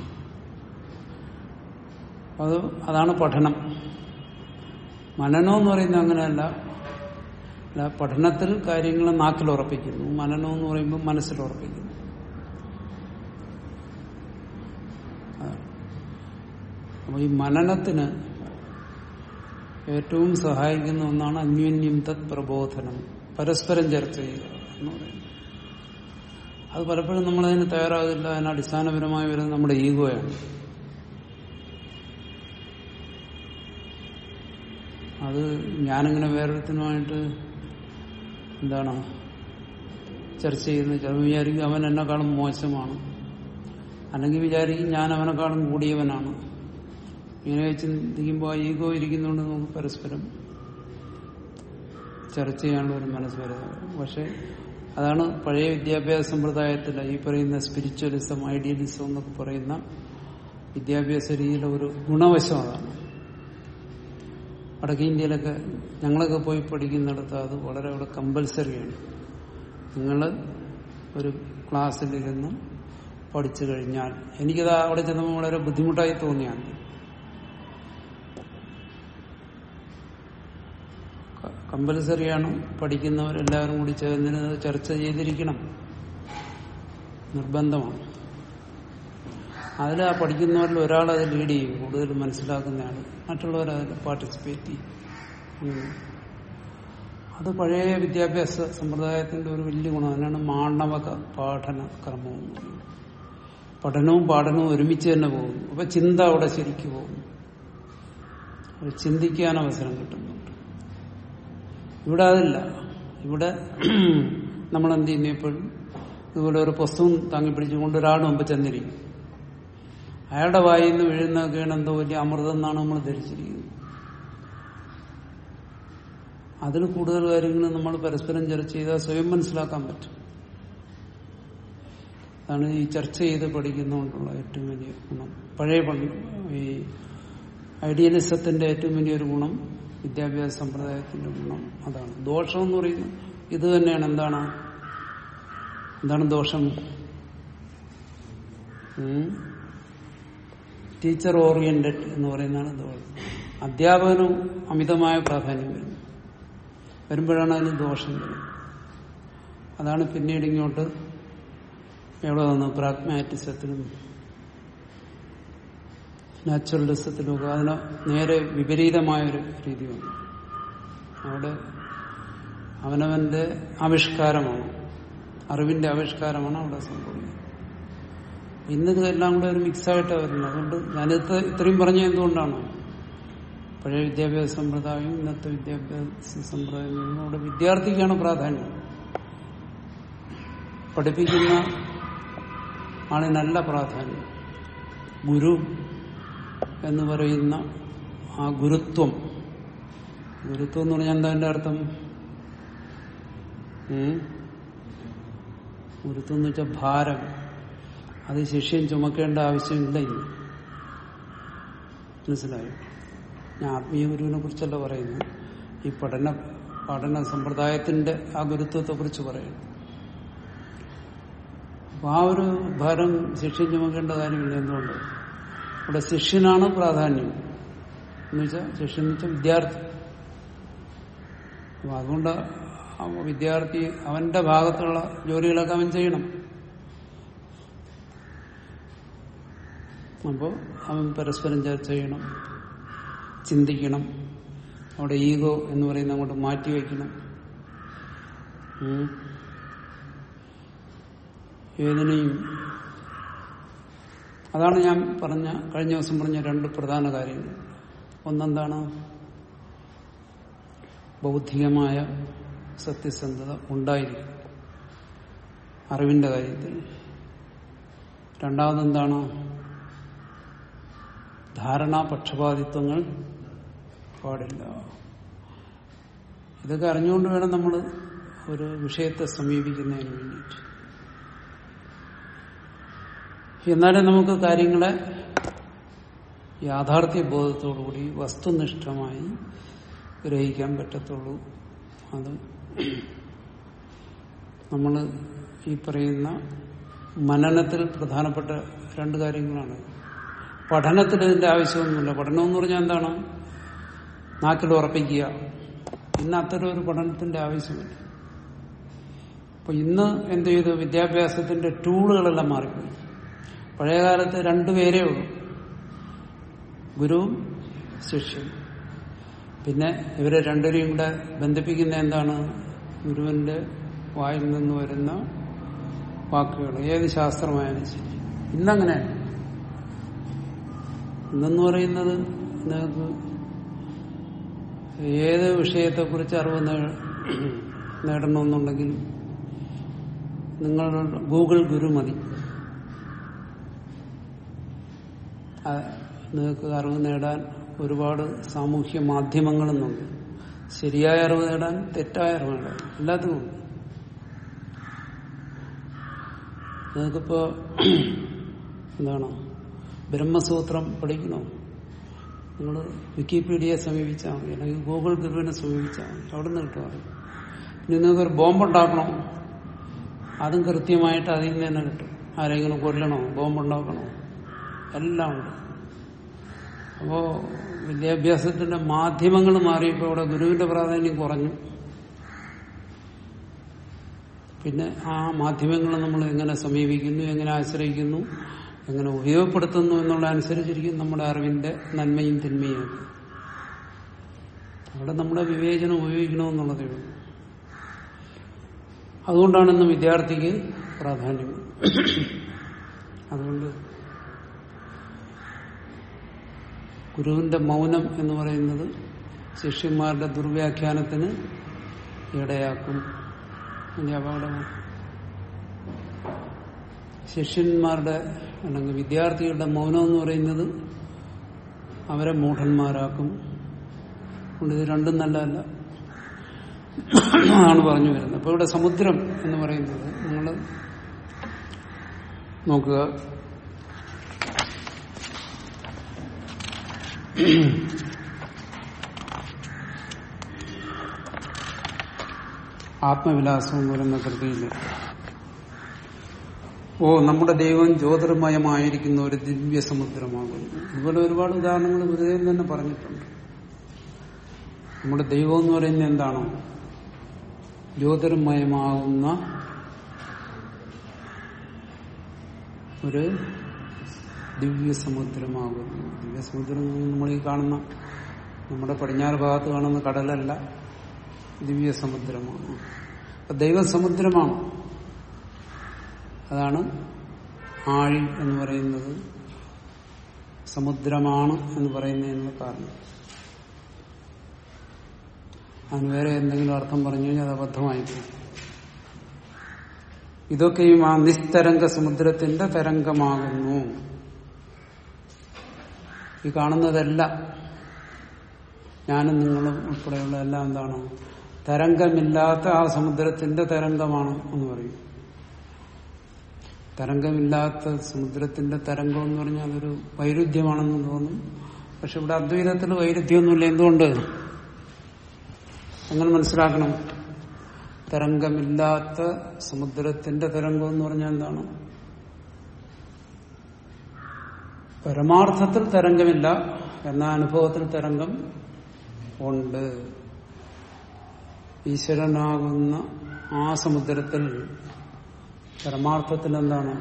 അത് അതാണ് പഠനം മനനം എന്ന് പറയുന്നത് അങ്ങനെയല്ല അല്ല പഠനത്തിൽ കാര്യങ്ങൾ നാക്കിൽ ഉറപ്പിക്കുന്നു മനനം എന്ന് പറയുമ്പോൾ മനസ്സിൽ ഉറപ്പിക്കുന്നു അപ്പൊ ഈ മനനത്തിന് ഏറ്റവും സഹായിക്കുന്ന ഒന്നാണ് അന്യോന്യം തത് പ്രബോധനം പരസ്പരം ചർച്ച ചെയ്യുക എന്ന് പറയുന്നത് അത് പലപ്പോഴും നമ്മളതിന് തയ്യാറാകില്ല അതിന് അടിസ്ഥാനപരമായി വരുന്നത് നമ്മുടെ ഈഗോയാണ് അത് ഞാനിങ്ങനെ വേറൊരുത്തനുമായിട്ട് എന്താണ് ചർച്ച ചെയ്യുന്നത് ചിലപ്പോൾ വിചാരിക്കും അവൻ എന്നെക്കാളും മോശമാണ് അല്ലെങ്കിൽ വിചാരിക്കും ഞാൻ അവനെക്കാളും കൂടിയവനാണ് ഇങ്ങനെ ചിന്തിക്കുമ്പോൾ ആ ഈഗോ ഇരിക്കുന്നതുകൊണ്ട് നമുക്ക് പരസ്പരം ചർച്ച ചെയ്യാനുള്ള ഒരു മനസ്സ് വരുന്നത് പക്ഷെ അതാണ് പഴയ വിദ്യാഭ്യാസ സമ്പ്രദായത്തിൽ ഈ പറയുന്ന സ്പിരിച്വലിസം ഐഡിയലിസം എന്നൊക്കെ പറയുന്ന വിദ്യാഭ്യാസ രീതിയിലെ ഒരു ഗുണവശം അതാണ് വടക്കേ ഇന്ത്യയിലൊക്കെ ഞങ്ങളൊക്കെ പോയി പഠിക്കുന്നിടത്ത് അത് വളരെ അവിടെ കമ്പൽസറിയാണ് നിങ്ങൾ ഒരു ക്ലാസ്സിലിരുന്ന് പഠിച്ചു കഴിഞ്ഞാൽ എനിക്കത് അവിടെ ചെന്നപ്പോൾ വളരെ ബുദ്ധിമുട്ടായി തോന്നിയാണ് കമ്പൽസറിയാണ് പഠിക്കുന്നവരെല്ലാവരും കൂടി ചേർന്നിന് ചർച്ച ചെയ്തിരിക്കണം നിർബന്ധമാണ് അതിൽ ആ പഠിക്കുന്നവരിൽ ഒരാൾ അത് ലീഡ് ചെയ്യും കൂടുതൽ മനസ്സിലാക്കുന്നയാൾ മറ്റുള്ളവർ അതിൽ പാർട്ടിസിപ്പേറ്റ് ചെയ്യും ഉം. അത് പഴയ വിദ്യാഭ്യാസ സമ്പ്രദായത്തിന്റെ ഒരു വലിയ ഗുണം അതിനാണ് മാണവക പാഠന ക്രമം എന്ന് പറയുന്നത്. പഠനവും പാഠനവും ഒരുമിച്ച് തന്നെ പോകും അപ്പൊ ചിന്ത അവിടെ ശരിക്കു പോകും അത് ചിന്തിക്കാൻ അവസരം കിട്ടുന്നുണ്ട് ഇവിടെ അതില്ല ഇവിടെ നമ്മൾ എന്ത് ചെയ്യുന്നു എപ്പോഴും ഇതുപോലെ ഒരു പുസ്തകം താങ്ങി പിടിച്ചുകൊണ്ട് ഒരാളുടെ മുമ്പ് ചെന്നിരിക്കും അയാളുടെ വായിൽ നിന്ന് വീഴുന്നതൊക്കെയാണ് എന്തോ വലിയ അമൃതം എന്നാണ് നമ്മൾ ധരിച്ചിരിക്കുന്നത് അതിൽ കൂടുതൽ കാര്യങ്ങൾ നമ്മൾ പരസ്പരം ചർച്ച ചെയ്താൽ സ്വയം മനസ്സിലാക്കാൻ പറ്റും അതാണ് ഈ ചർച്ച ചെയ്ത് പഠിക്കുന്നതുകൊണ്ടുള്ള ഏറ്റവും വലിയ ഗുണം പഴയ പണ്ട് ഈ ഐഡിയലിസത്തിന്റെ ഏറ്റവും വലിയൊരു ഗുണം വിദ്യാഭ്യാസ സമ്പ്രദായത്തിന്റെ ഗുണം അതാണ് ദോഷം എന്ന് പറയുന്നത് ഇത് തന്നെയാണ് എന്താണ് എന്താണ് ദോഷം ടീച്ചർ ഓറിയന്റഡ് എന്ന് പറയുന്നതാണ് ദോഷം അധ്യാപകനും അമിതമായ പ്രാധാന്യം വരുന്നു വരുമ്പോഴാണ് അതിന് ദോഷം വരുന്നത് അതാണ് പിന്നീട് ഇങ്ങോട്ട് എവിടെ വന്നു പ്രാഗ്മാറ്റിസത്തിലും നാച്ചുറലിസത്തിലും ഒക്കെ അതിന് നേരെ വിപരീതമായൊരു രീതി വന്നു അവിടെ അവനവന്റെ ആവിഷ്കാരമാണ് അറിവിന്റെ ആവിഷ്കാരമാണ് അവിടെ സംഭവിക്കുന്നത് ഇന്നത് എല്ലാം കൂടെ ഒരു മിക്സായിട്ടാണ് വരുന്നത് അതുകൊണ്ട് ഞാനിത് ഇത്രയും പറഞ്ഞ എന്തുകൊണ്ടാണ് പഴയ വിദ്യാഭ്യാസ സമ്പ്രദായം ഇന്നത്തെ വിദ്യാഭ്യാസ സമ്പ്രദായം അവിടെ വിദ്യാർത്ഥിക്കാണ് പ്രാധാന്യം പഠിപ്പിക്കുന്ന ആളിനല്ല പ്രാധാന്യം ഗുരു എന്ന് പറയുന്ന ആ ഗുരുത്വം ഗുരുത്വം എന്ന് പറഞ്ഞാൽ എന്താ എന്റെ അർത്ഥം ഉം? ഗുരുത്വം എന്ന് വെച്ചാൽ ഭാരം അത് ശിഷ്യം ചുമക്കേണ്ട ആവശ്യമില്ല ഇന്ന് മനസ്സിലായോ ഞാൻ ആത്മീയ ഗുരുവിനെ കുറിച്ചല്ല പറയുന്നത് ഈ പഠന പഠന സമ്പ്രദായത്തിന്റെ ആ ഗുരുത്വത്തെ കുറിച്ച് പറയുന്നു അപ്പൊ ആ ഒരു ഭാരം ശിഷ്യൻ ചുമക്കേണ്ട കാര്യമില്ല എന്തുകൊണ്ട് ഇവിടെ ശിഷ്യനാണ് പ്രാധാന്യം എന്ന് വെച്ചാൽ ശിഷ്യൻ എന്ന് വെച്ചാൽ വിദ്യാർത്ഥി അപ്പൊ അതുകൊണ്ട് ആ വിദ്യാർത്ഥി അവന്റെ ഭാഗത്തുള്ള ജോലികളൊക്കെ അവൻ ചെയ്യണം അപ്പോൾ അവൻ പരസ്പരം ചർച്ച ചെയ്യണം ചിന്തിക്കണം അവിടെ ഈഗോ എന്ന് പറയുന്ന അങ്ങോട്ട് മാറ്റിവെക്കണം ഉം. ഏതിനെയും അതാണ് ഞാൻ പറഞ്ഞ കഴിഞ്ഞ ദിവസം പറഞ്ഞ രണ്ട് പ്രധാന കാര്യങ്ങൾ ഒന്നെന്താണ് ബൗദ്ധികമായ സത്യസന്ധത ഉണ്ടായിരിക്കും അറിവിന്റെ കാര്യത്തിൽ രണ്ടാമതെന്താണ് ധാരണാ പക്ഷപാതിത്വങ്ങൾ പാടില്ല ഇതൊക്കെ അറിഞ്ഞുകൊണ്ട് വേണം നമ്മൾ ഒരു വിഷയത്തെ സമീപിക്കുന്നതിന് വേണ്ടിയിട്ട് എന്നാലേ നമുക്ക് കാര്യങ്ങളെ യാഥാർത്ഥ്യ ബോധത്തോടുകൂടി വസ്തുനിഷ്ഠമായി ഗ്രഹിക്കാൻ പറ്റത്തുള്ളൂ അത് നമ്മൾ ഈ പറയുന്ന മനനത്തിൽ പ്രധാനപ്പെട്ട രണ്ട് കാര്യങ്ങളാണ് പഠനത്തിൽ ഇതിന്റെ ആവശ്യമൊന്നുമില്ല പഠനം എന്ന് പറഞ്ഞാൽ എന്താണ് നാക്കിൽ ഉറപ്പിക്കുക ഇന്ന് അത്തരം ഒരു പഠനത്തിന്റെ ആവശ്യമില്ല അപ്പൊ ഇന്ന് എന്ത് ചെയ്തു വിദ്യാഭ്യാസത്തിന്റെ ടൂളുകളെല്ലാം മാറിപ്പോയി പഴയകാലത്ത് രണ്ടുപേരേ ഉള്ളൂ ഗുരുവും ശിഷ്യനും പിന്നെ ഇവരെ രണ്ടുപേരെയും കൂടെ ബന്ധിപ്പിക്കുന്ന എന്താണ് ഗുരുവിന്റെ വായിൽ നിന്ന് വരുന്ന വാക്കുകൾ ഏത് ശാസ്ത്രമായാലും ശരി ഇന്നങ്ങനെ ഇന്നെന്ന് പറയുന്നത് നിങ്ങൾക്ക് ഏത് വിഷയത്തെക്കുറിച്ച് അറിവ് നേ- നേടണമെന്നുണ്ടെങ്കിൽ നിങ്ങൾ ഗൂഗിൾ ഗുരു മതി ആ, നിങ്ങൾക്ക് അറിവ് നേടാൻ ഒരുപാട് സാമൂഹ്യ മാധ്യമങ്ങളെന്നുണ്ട് ശരിയായ അറിവ് നേടാൻ തെറ്റായ അറിവ് നേടാൻ എല്ലാത്തിനും ഉണ്ട് നിങ്ങൾക്കിപ്പോ എന്താണ് ബ്രഹ്മസൂത്രം പഠിക്കണോ നിങ്ങൾ വിക്കിപീഡിയയെ സമീപിച്ചാൽ മതി അല്ലെങ്കിൽ ഗൂഗിൾ ഗുരുവിനെ സമീപിച്ചാൽ മതി അവിടെ നിന്ന് കിട്ടും അറിവ്. ഇനി നിങ്ങൾക്കൊരു ബോംബുണ്ടാക്കണോ അതും കൃത്യമായിട്ട് അതിൽ നിന്ന് തന്നെ കിട്ടും ആരെങ്കിലും കൊല്ലണോ ബോംബുണ്ടാക്കണോ എല്ലാം ഉണ്ട് അപ്പോ വിദ്യാഭ്യാസത്തിന്റെ മാധ്യമങ്ങൾ മാറിയപ്പോൾ ഇവിടെ ഗുരുവിന്റെ പ്രാധാന്യം കുറഞ്ഞു പിന്നെ ആ മാധ്യമങ്ങളെ നമ്മൾ എങ്ങനെ സമീപിക്കുന്നു എങ്ങനെ ആശ്രയിക്കുന്നു എങ്ങനെ ഉപയോഗപ്പെടുത്തുന്നു എന്നുള്ള അനുസരിച്ചിരിക്കും നമ്മുടെ അറിവിന്റെ നന്മയും തിന്മയും ഒക്കെ. അവിടെ നമ്മുടെ വിവേചനം ഉപയോഗിക്കണമെന്നുള്ളതേ ഉള്ളൂ അതുകൊണ്ടാണ് ഇന്ന് വിദ്യാർത്ഥിക്ക് പ്രാധാന്യം അതുകൊണ്ട് ഗുരുവിന്റെ മൗനം എന്ന് പറയുന്നത് ശിഷ്യന്മാരുടെ ദുർവ്യാഖ്യാനത്തിന് ഇടയാക്കും അതിന്റെ അപകടമാണ് ശിഷ്യന്മാരുടെ അല്ലെങ്കിൽ വിദ്യാർത്ഥികളുടെ മൗനം എന്ന് പറയുന്നത് അവരെ മൂഢന്മാരാക്കും അതുകൊണ്ട് ഇത് രണ്ടും നല്ലതല്ല ആണ് പറഞ്ഞു വരുന്നത് അപ്പൊ ഇവിടെ സമുദ്രം എന്ന് പറയുന്നത് നിങ്ങൾ നോക്കുക ആത്മവിലാസം എന്ന് പറയുന്ന കൃതിയിൽ ഓ നമ്മുടെ ദൈവം ജ്യോതിർമയമായിരിക്കുന്ന ഒരു ദിവ്യ സമുദ്രമാകുന്നു ഇതുപോലെ ഒരുപാട് ഉദാഹരണങ്ങൾ ഗുരുദേവൻ തന്നെ പറഞ്ഞിട്ടുണ്ട് നമ്മുടെ ദൈവം എന്ന് പറയുന്നത് എന്താണ് ജ്യോതിർമയമാകുന്ന ഒരു ദിവ്യ സമുദ്രമാകുന്നു ദിവ്യ സമുദ്രം എന്ന് പറഞ്ഞാൽ നമ്മൾ ഈ കാണുന്ന നമ്മുടെ പടിഞ്ഞാറ് ഭാഗത്ത് കാണുന്ന കടലല്ല ദിവ്യ സമുദ്രമാണ് അപ്പൊ ദൈവസമുദ്രമാണ് അതാണ് ആഴി എന്ന് പറയുന്നത് സമുദ്രമാണ് എന്ന് പറയുന്നതിനുള്ള കാരണം അതിന് വേറെ എന്തെങ്കിലും അർത്ഥം പറഞ്ഞു കഴിഞ്ഞാൽ അത് അബദ്ധമായി പോകും ഇതൊക്കെയും ആ നിസ്തരംഗ സമുദ്രത്തിന്റെ തരംഗമാകുന്നു ഈ കാണുന്നതെല്ലാം ഞാനും നിങ്ങളും ഉൾപ്പെടെയുള്ള എല്ലാം എന്താണ് തരംഗമില്ലാത്ത ആ സമുദ്രത്തിന്റെ തരംഗമാണ് എന്ന് പറയും തരംഗമില്ലാത്ത സമുദ്രത്തിന്റെ തരംഗം എന്ന് പറഞ്ഞാൽ അതൊരു വൈരുദ്ധ്യമാണെന്ന് തോന്നും പക്ഷെ ഇവിടെ അദ്വൈതത്തിൽ വൈരുദ്ധ്യമൊന്നുമില്ല എന്തുകൊണ്ട് എങ്ങനെ മനസ്സിലാക്കണം തരംഗമില്ലാത്ത സമുദ്രത്തിന്റെ തരംഗം എന്ന് പറഞ്ഞാൽ എന്താണ് പരമാർത്ഥത്തിൽ തരംഗമില്ല എന്ന അനുഭവത്തിൽ തരംഗം ഉണ്ട് ഈശ്വരനാകുന്ന ആ സമുദ്രത്തിൽ പരമാർത്ഥത്തിൽ എന്താണ്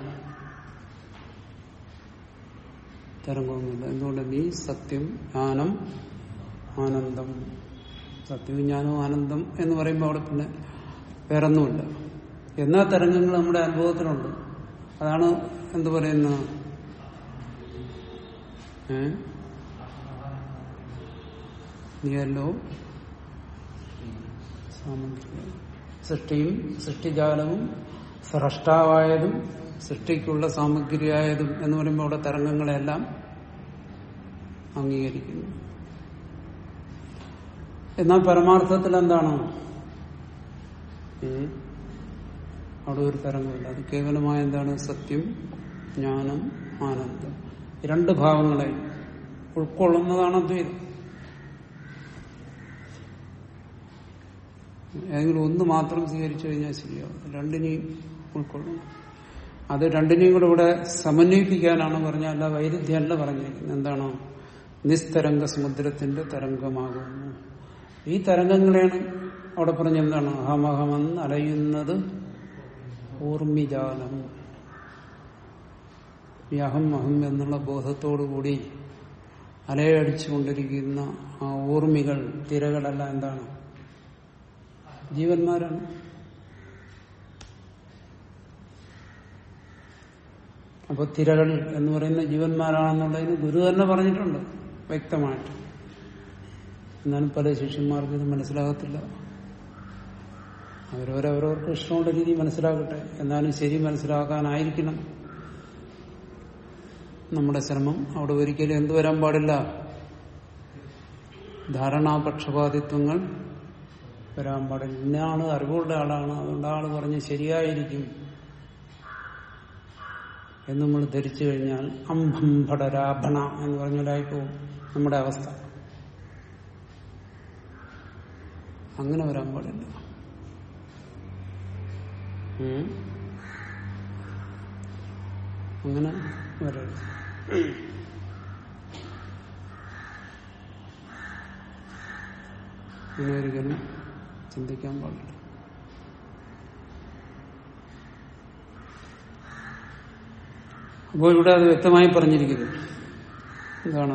തരംഗമൊന്നുമില്ല എന്തുകൊണ്ട് നീ സത്യം ജ്ഞാനം ആനന്ദം സത്യവും ജ്ഞാനവും ആനന്ദം എന്ന് പറയുമ്പോൾ അവിടെ പിന്നെ വേറൊന്നുമില്ല എന്നാ തരംഗങ്ങൾ നമ്മുടെ അനുഭവത്തിലുണ്ട് അതാണ് എന്ത് പറയുന്ന ഏ നീയല്ലോ സാമഗ്രികൾ സൃഷ്ടിയും സൃഷ്ടിജാലവും സ്രഷ്ടാവായതും സൃഷ്ടിക്കുള്ള സാമഗ്രിയായതും എന്ന് പറയുമ്പോൾ അവിടെ തരംഗങ്ങളെല്ലാം അംഗീകരിക്കുന്നു എന്നാൽ പരമാർത്ഥത്തിൽ എന്താണ് ഉം? അവിടെ ഒരു തരംഗമില്ല അത് കേവലമായ എന്താണ് സത്യം ജ്ഞാനം ആനന്ദം ഈ രണ്ട് ഭാവങ്ങളെ ഉൾക്കൊള്ളുന്നതാണ് അദ്വൈതം ഏതെങ്കിലും ഒന്ന് മാത്രം സ്വീകരിച്ചു കഴിഞ്ഞാൽ ശരിയാവും രണ്ടിനെയും ഉൾക്കൊള്ളണം അത് രണ്ടിനെയും കൂടെ ഇവിടെ സമന്വയിപ്പിക്കാനാണ് പറഞ്ഞാൽ അല്ല വൈരുദ്ധ്യമല്ല പറഞ്ഞിരിക്കുന്നത് എന്താണ് നിസ്തരംഗ സമുദ്രത്തിന്റെ തരംഗമാകുന്നു ഈ തരംഗങ്ങളെയാണ് അവിടെ പറഞ്ഞ എന്താണ് അഹമഹമെന്ന് അലയുന്നത് ഊർമിജാലം ഈ അഹം അഹം എന്നുള്ള ബോധത്തോടുകൂടി അലയടിച്ചുകൊണ്ടിരിക്കുന്ന ആ ഊർമികൾ തിരകളെല്ലാം എന്താണ് ജീവന്മാരാണ് അപ്പൊ തിരകൾ എന്ന് പറയുന്ന ജീവന്മാരാണെന്നുള്ളതിന് ഗുരു തന്നെ പറഞ്ഞിട്ടുണ്ട് വ്യക്തമായിട്ട് എന്നാലും പല ശിഷ്യന്മാർക്ക് ഇത് മനസ്സിലാകത്തില്ല അവരവരവരവർക്ക് ഇഷ്ടമുള്ള രീതി മനസ്സിലാക്കട്ടെ എന്നാലും ശരി മനസ്സിലാക്കാനായിരിക്കണം നമ്മുടെ ശ്രമം അവിടെ ഒരിക്കലും എന്തു വരാൻ പാടില്ല ധാരണാപക്ഷപാതിത്വങ്ങൾ വരാൻ പാടില്ല ഇന്നയാള് അറിവുള്ള ആളാണ് അതുകൊണ്ട് ആള് പറഞ്ഞ് ശരിയായിരിക്കും എന്ന് നമ്മൾ ധരിച്ചു കഴിഞ്ഞാൽ അംഭം ഭടരാഭണ എന്ന് പറഞ്ഞാലായിപ്പോ നമ്മുടെ അവസ്ഥ അങ്ങനെ വരാൻ പാടില്ല ഉം. അങ്ങനെ വരരുത് അങ്ങനെ ഒരിക്കലും ചിന്തിക്കാൻ പാടില്ല അപ്പോൾ ഇവിടെ അത് വ്യക്തമായി പറഞ്ഞിരിക്കുന്നു എന്താണ്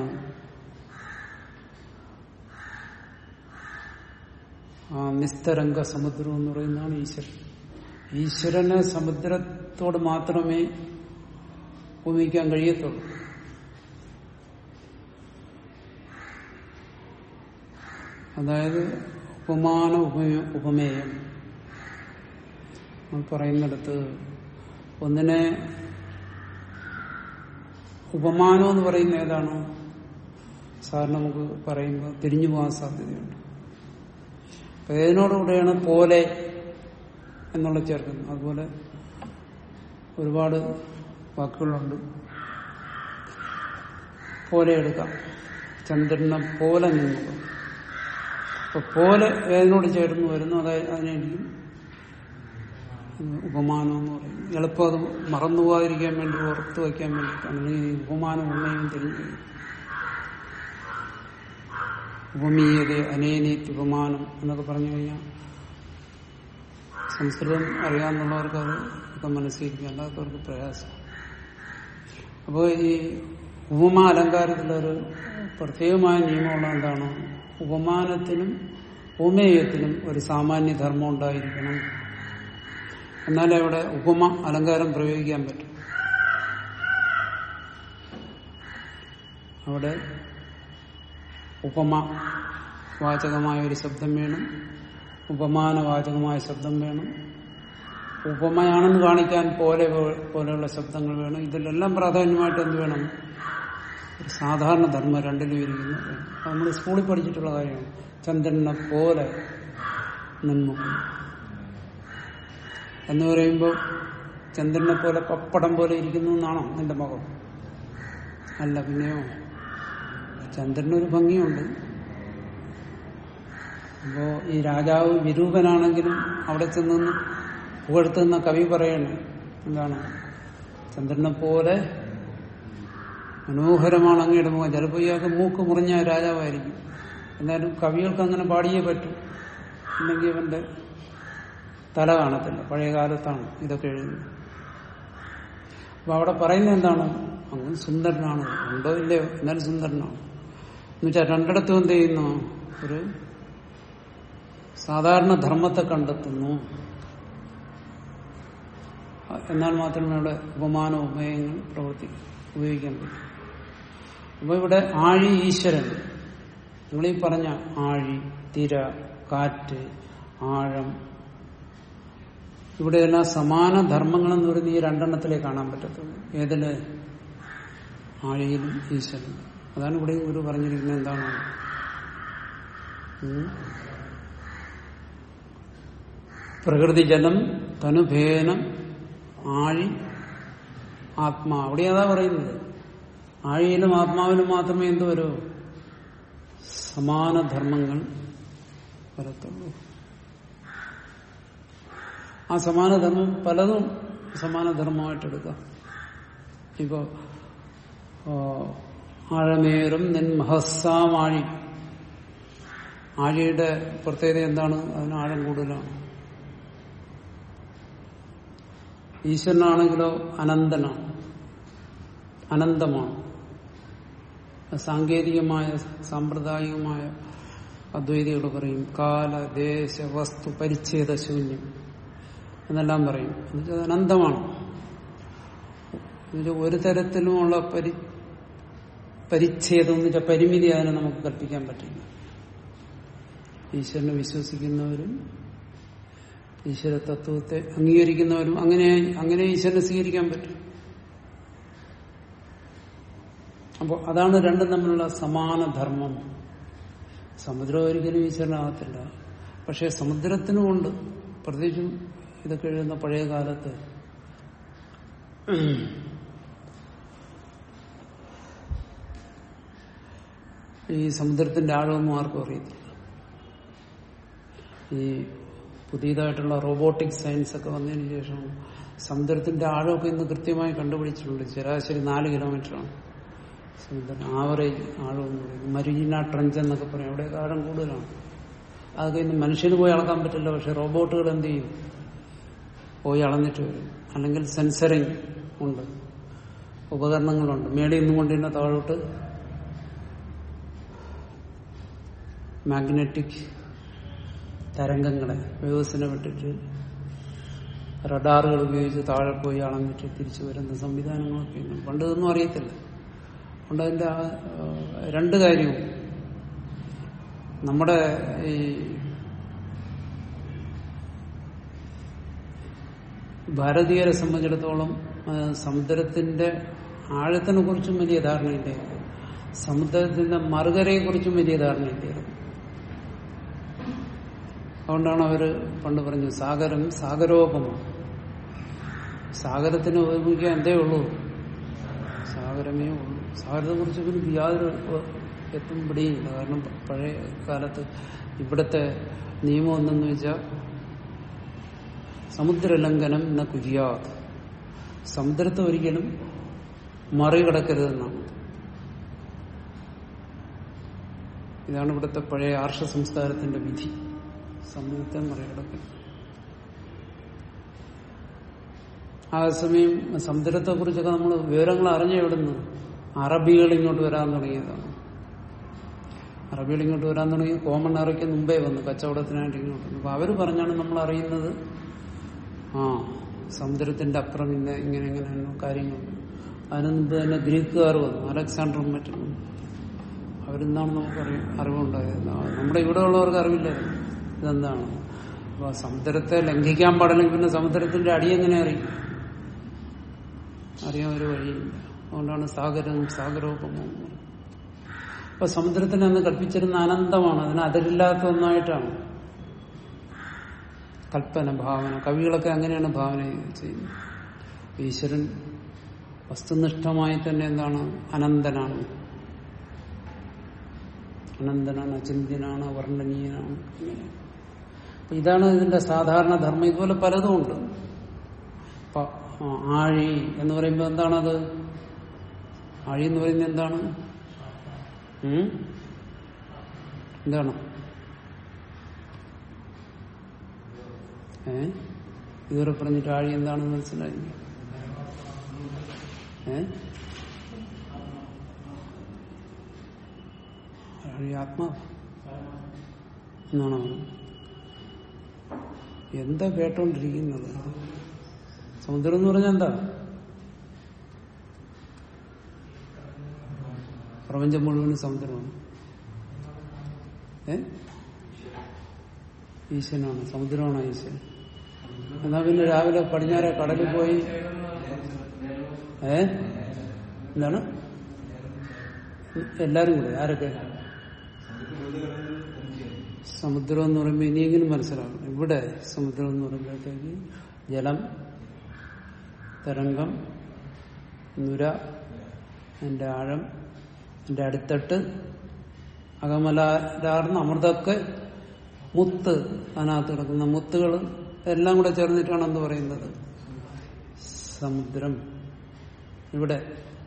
ആ നിസ്തരംഗ സമുദ്രം എന്ന് പറയുന്നതാണ് ഈശ്വരൻ ഈശ്വരനെ സമുദ്രത്തോട് മാത്രമേ ഉപമിക്കാൻ കഴിയത്തുള്ളൂ അതായത് ഉപമാന ഉപമേ- ഉപമേയം നമ്മൾ പറയുന്നിടത്ത് ഒന്നിനെ ഉപമാനം എന്ന് പറയുന്ന ഏതാണ് സാറിന് നമുക്ക് പറയുമ്പോൾ തിരിഞ്ഞു പോകാൻ സാധ്യതയുണ്ട് അപ്പൊ ഏതിനോടുകൂടെയാണ് പോലെ എന്നുള്ള ചേർക്കുന്നത് അതുപോലെ ഒരുപാട് വാക്കുകളുണ്ട് പോലെ എടുക്കാം ചന്ദ്രനെ പോലെ നിന്നു അപ്പൊ പോലെ ഏതിനോട് ചേർന്ന് വരുന്നു അതായത് അതിനായിരിക്കും ഉപമാനം എന്ന് പറയുന്നത് എളുപ്പം അത് മറന്നു പോകാതിരിക്കാൻ വേണ്ടി ഓർത്ത് വയ്ക്കാൻ വേണ്ടിയിട്ടാണ് ഈ ഉപമാനം ഉണ്മയും തിരിഞ്ഞു ഉപമീയത അനേനീത് ഉപമാനം എന്നൊക്കെ പറഞ്ഞു കഴിഞ്ഞാൽ സംസ്കൃതം അറിയാവുന്നവർക്ക് അത് ഒക്കെ മനസ്സിലിരിക്കും അല്ലാത്തവർക്ക് പ്രയാസം അപ്പോൾ ഈ ഉപമ അലങ്കാരത്തിലൊരു പ്രത്യേകമായ നിയമമുള്ള എന്താണ് ഉപമാനത്തിനും ഉപമേയത്തിനും ഒരു സാമാന്യ ധർമ്മം ഉണ്ടായിരിക്കണം എന്നാലേ അവിടെ ഉപമ അലങ്കാരം പ്രയോഗിക്കാൻ പറ്റും അവിടെ ഉപമ വാചകമായ ഒരു ശബ്ദം വേണം ഉപമാനവാചകമായ ശബ്ദം വേണം ഉപമയാണെന്ന് കാണിക്കാൻ പോലെ പോലെയുള്ള ശബ്ദങ്ങൾ വേണം ഇതിലെല്ലാം പ്രാധാന്യമായിട്ട് എന്ത് വേണം ഒരു സാധാരണ ധർമ്മം രണ്ടിലും ഇരിക്കുന്നു വേണം അത് നമ്മൾ സ്കൂളിൽ പഠിച്ചിട്ടുള്ള കാര്യമാണ് ചന്ദ്രനെ പോലെ നിന്മുഖം എന്ന് പറയുമ്പോൾ ചന്ദ്രനെ പോലെ പപ്പടം പോലെ ഇരിക്കുന്നു എന്നാണോ നിന്റെ മുഖം അല്ല പിന്നെയോ ചന്ദ്രനൊരു ഭംഗിയുണ്ട് അപ്പോ ഈ രാജാവ് വിരൂപനാണെങ്കിലും അവിടെ ചെന്ന് പുകഴ്ത്തുന്ന കവി പറയണേ എന്താണ് ചന്ദ്രനെ പോലെ മനോഹരമാണ് അങ്ങയുടെ മുഖം ചിലപ്പോൾ ഇയാൾക്ക് മൂക്ക് മുറിഞ്ഞ രാജാവായിരിക്കും എന്നാലും കവികൾക്ക് അങ്ങനെ പാടിയേ പറ്റും ഇല്ലെങ്കിൽ ഇവന്റെ തല കാണത്തില്ല പഴയ കാലത്താണ് ഇതൊക്കെ എഴുതുന്നത് അപ്പൊ അവിടെ പറയുന്നത് എന്താണ് അങ്ങ് സുന്ദരനാണ് ഉണ്ടോ ഇല്ലയോ എന്നാലും സുന്ദരനാണ് എന്നുവെച്ചാൽ രണ്ടിടത്തും എന്ത് ചെയ്യുന്നു ഒരു സാധാരണ ധർമ്മത്തെ കണ്ടെത്തുന്നു എന്നാൽ മാത്രമേ അവിടെ ഉപമാന ഉപയോഗങ്ങൾ പ്രവർത്തി ഉപയോഗിക്കാൻ പറ്റൂ അപ്പൊ ഇവിടെ ആഴി ഈശ്വരൻ നിങ്ങളീ പറഞ്ഞ ആഴി തിര കാറ്റ് ആഴം ഇവിടെയെല്ലാം സമാന ധർമ്മങ്ങളെന്ന് പറയുന്ന ഈ രണ്ടെണ്ണത്തിലേ കാണാൻ പറ്റത്തുള്ളൂ ഏതില് ആഴിയിലും ഈശ്വരനും അതാണ് ഇവിടെ ഗുരു പറഞ്ഞിരിക്കുന്നത് എന്താണ് ഉം? പ്രകൃതി ജലം തനുഭേനം ആഴി ആത്മാ അവിടെ അതാ പറയുന്നത് ആഴിയിലും ആത്മാവിലും മാത്രമേ എന്ത് വരൂ സമാന ധർമ്മങ്ങൾ വരത്തുള്ളൂ ആ സമാനധർമ്മം പലതും സമാനധർമ്മമായിട്ട് എടുക്കാം ഇപ്പോ ആ, ആഴമേറും നിൻ മഹസ്സാം ആഴി ആഴിയുടെ പ്രത്യേകത എന്താണ് അതിന് ആഴം കൂടുതലാണ് ഈശ്വരനാണെങ്കിലോ അനന്തനാണ് അനന്തമാണ് സാങ്കേതികമായ സാമ്പ്രദായികമായ അദ്വൈതികൾ പറയും കാല ദേശ വസ്തു പരിച്ഛേദ ശൂന്യം എന്നെല്ലാം പറയും എന്നുവെച്ചാൽ അത് അനന്തമാണ് എന്നുവെച്ചാൽ ഒരു തരത്തിലുമുള്ള പരി പരിച്ഛേദം എന്ന് വെച്ചാൽ പരിമിതി അതിനെ നമുക്ക് കൽപ്പിക്കാൻ പറ്റില്ല ഈശ്വരനെ വിശ്വസിക്കുന്നവരും ഈശ്വര തത്വത്തെ അംഗീകരിക്കുന്നവരും അങ്ങനെ അങ്ങനെ ഈശ്വരനെ സ്വീകരിക്കാൻ പറ്റും അപ്പോൾ അതാണ് രണ്ടും തമ്മിലുള്ള സമാന ധർമ്മം സമുദ്രം ഒരിക്കലും ഈശ്വരനാകത്തില്ല പക്ഷെ സമുദ്രത്തിനുമുണ്ട് പ്രത്യേകിച്ചും ഇതൊക്കെ എഴുതുന്ന പഴയ കാലത്ത് ഈ സമുദ്രത്തിന്റെ ആഴമൊന്നും ആർക്കും അറിയത്തില്ല ഈ പുതിയതായിട്ടുള്ള റോബോട്ടിക് സയൻസ് ഒക്കെ വന്നതിന് ശേഷം സമുദ്രത്തിന്റെ ആഴമൊക്കെ ഇന്ന് കൃത്യമായി കണ്ടുപിടിച്ചിട്ടുണ്ട് ശരാശരി നാല് കിലോമീറ്ററാണ് സമുദ്രം ആവറേജ് ആഴമെന്ന് പറയുന്നത് മരീന ട്രഞ്ച് എന്നൊക്കെ പറയും അവിടെയൊക്കെ ആഴം കൂടുതലാണ് അതൊക്കെ ഇന്ന് മനുഷ്യന് പോയി അളക്കാൻ പറ്റില്ല പക്ഷെ റോബോട്ടുകൾ എന്ത് ചെയ്യും പോയി അളന്നിട്ട് വരും അല്ലെങ്കിൽ സെൻസറിങ് ഉണ്ട് ഉപകരണങ്ങളുണ്ട് മേടിൽ നിന്നും കൊണ്ട് തന്നെ താഴോട്ട് മാഗ്നറ്റിക് തരംഗങ്ങളെ വേവസിനെ വിട്ടിട്ട് റഡാറുകൾ ഉപയോഗിച്ച് താഴെ പോയി അളന്നിട്ട് തിരിച്ചു വരുന്ന സംവിധാനങ്ങളൊക്കെ ഉണ്ട് പണ്ട് ഇതൊന്നും അറിയത്തില്ല അതുകൊണ്ട് അതിന്റെ ആ, ആ, രണ്ട് കാര്യവും നമ്മുടെ ഈ ഭാരതീയരെ സംബന്ധിച്ചിടത്തോളം ആ, സമുദ്രത്തിന്റെ ആഴത്തിനെ കുറിച്ചും വലിയ ധാരണയില്ലായിരുന്നു സമുദ്രത്തിന്റെ മറുകരയെ കുറിച്ചും വലിയ ധാരണയില്ലായിരുന്നു അതുകൊണ്ടാണ് അവര് പണ്ട് പറഞ്ഞു സാഗരം സാഗരോപമാണ് സാഗരത്തിന് ഉപയോഗിക്കാൻ എന്തേ ഉള്ളൂ സാഗരമേ ഉള്ളൂ സാഗരത്തെ കുറിച്ച് പിന്നെ യാതൊരു എത്തും പിടിയില്ല കാരണം പഴയ കാലത്ത് ഇവിടുത്തെ നിയമം എന്തെന്ന് വെച്ചാൽ സമുദ്രലംഘനം എന്ന കുര്യാത് സമുദ്രത്തെ ഒരിക്കലും മറികടക്കരുതെന്നാണ് ഇതാണ് ഇവിടുത്തെ പഴയ ആർഷ സംസ്കാരത്തിന്റെ വിധി സമുദ്രത്തെ മറികടക്കരുത് അതേസമയം സമുദ്രത്തെ കുറിച്ചൊക്കെ നമ്മൾ വിവരങ്ങൾ അറിഞ്ഞ എവിടുന്ന് അറബികൾ ഇങ്ങോട്ട് വരാൻ തുടങ്ങിയതാണ് അറബികൾ ഇങ്ങോട്ട് വരാൻ തുടങ്ങി കോമൺ അറയ്ക്ക് മുമ്പേ വന്നു കച്ചവടത്തിനായിട്ട് ഇങ്ങോട്ട് വന്നു അപ്പൊ അവര് പറഞ്ഞാണ് നമ്മൾ അറിയുന്നത് ആ സമുദ്രത്തിന്റെ അപ്പുറം ഇന്ന ഇങ്ങനെ ഇങ്ങനെ കാര്യങ്ങൾ അതിനു മുമ്പ് തന്നെ ഗ്രീക്കുകാർ വന്നു അലക്സാണ്ടറും മറ്റും വന്നു. അവരെന്താണ് നമുക്ക് അറിയ അറിവുണ്ടായത് ആ, നമ്മുടെ ഇവിടെ ഉള്ളവർക്ക് അറിവില്ലായിരുന്നു ഇതെന്താണ് അപ്പൊ സമുദ്രത്തെ ലംഘിക്കാൻ പാടില്ലെങ്കിൽ പിന്നെ സമുദ്രത്തിന്റെ അടി എങ്ങനെ അറിയും അറിയാൻ ഒരു വഴിയില്ല അതുകൊണ്ടാണ് സാഗരം സാഗരോപമോ അപ്പൊ സമുദ്രത്തിന് അന്ന് കൽപ്പിച്ചിരുന്ന അനന്തമാണ് അതിന് അതിരില്ലാത്ത ഒന്നായിട്ടാണ് കൽപ്പന ഭാവന കവികളൊക്കെ അങ്ങനെയാണ് ഭാവന ചെയ്യുന്നത് ഈശ്വരൻ വസ്തുനിഷ്ഠമായി തന്നെ എന്താണ് അനന്തനാണ് അനന്തനാണ് അചിന്യനാണ് അവർണ്ണനീയനാണ് ഇങ്ങനെ അപ്പൊ ഇതാണ് ഇതിന്റെ സാധാരണ ധർമ്മം ഇതുപോലെ പലതും ഉണ്ട് ഇപ്പൊ ആ, ആഴി എന്ന് പറയുമ്പോൾ എന്താണത് ആഴി എന്ന് പറയുന്നത് എന്താണ് ഉം? എന്താണ് ഏ ഇതുവരെ പറഞ്ഞിട്ട് ആഴി എന്താണെന്ന് മനസ്സിലായി ഏ ആഴി ആത്മാവ് എന്നാണോ എന്താ കേട്ടോണ്ടിരിക്കുന്നത് സമുദ്രം എന്ന് പറഞ്ഞാൽ എന്താ പ്രപഞ്ചം മുഴുവനും സമുദ്രമാണ് ഏ ഈശ്വരനാണ് സമുദ്രമാണ് ഈശ്വരൻ എന്നാ പിന്നെ രാവിലെ പടിഞ്ഞാറെ കടലിൽ പോയി ഏ എന്താണ് എല്ലാരും കൂടെ ആരൊക്കെ സമുദ്രം എന്ന് പറയുമ്പോൾ ഇനിയെങ്കിലും മനസ്സിലാക്കണം ഇവിടെ സമുദ്രം എന്ന് പറയുമ്പോഴത്തേക്ക് ജലം തരംഗം നുര അതിന്റെ ആഴം അതിന്റെ അടിത്തട്ട് അകമലാർന്ന അമൃതൊക്കെ മുത്ത് അതിനകത്ത് കിടക്കുന്ന മുത്തുകൾ എല്ലാം കൂടെ ചേർന്നിട്ടാണ് എന്ത് പറയുന്നത് സമുദ്രം ഇവിടെ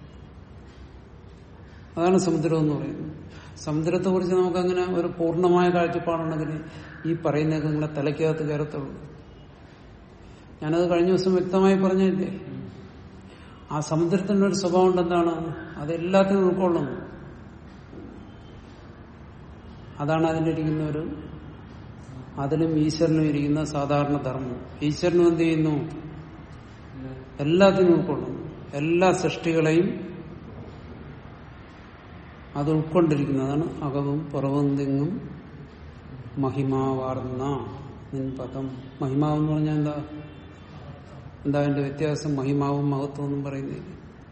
അതാണ് സമുദ്രം എന്ന് പറയുന്നത് സമുദ്രത്തെ കുറിച്ച് നമുക്കങ്ങനെ ഒരു പൂർണ്ണമായ കാഴ്ചപ്പാടുണ്ടെങ്കിൽ ഈ പറയുന്നതൊക്കെ നിങ്ങളെ തലയ്ക്കകത്ത് കയറത്തുള്ളൂ ഞാനത് കഴിഞ്ഞ ദിവസം വ്യക്തമായി പറഞ്ഞില്ലേ ആ സമുദ്രത്തിന്റെ ഒരു സ്വഭാവം ഉണ്ട് എന്താണ് അത് എല്ലാത്തിനും ഉൾക്കൊള്ളുന്നു അതാണ് അതിലിരിക്കുന്ന ഒരു അതിലും ഈശ്വരനും ഇരിക്കുന്ന സാധാരണ ധർമ്മം ഈശ്വരനും എന്ത് ചെയ്യുന്നു എല്ലാത്തിനും ഉൾക്കൊള്ളുന്നു എല്ലാ സൃഷ്ടികളെയും അത് ഉൾക്കൊണ്ടിരിക്കുന്നതാണ് അകവും പുറവും തിങ്ങും മഹിമാവാർന്ന നിൻപദം മഹിമാവ് എന്ന് പറഞ്ഞാൽ എന്താ എന്താ അതിന്റെ വ്യത്യാസം മഹിമാവും മഹത്വം എന്നും പറയുന്നില്ല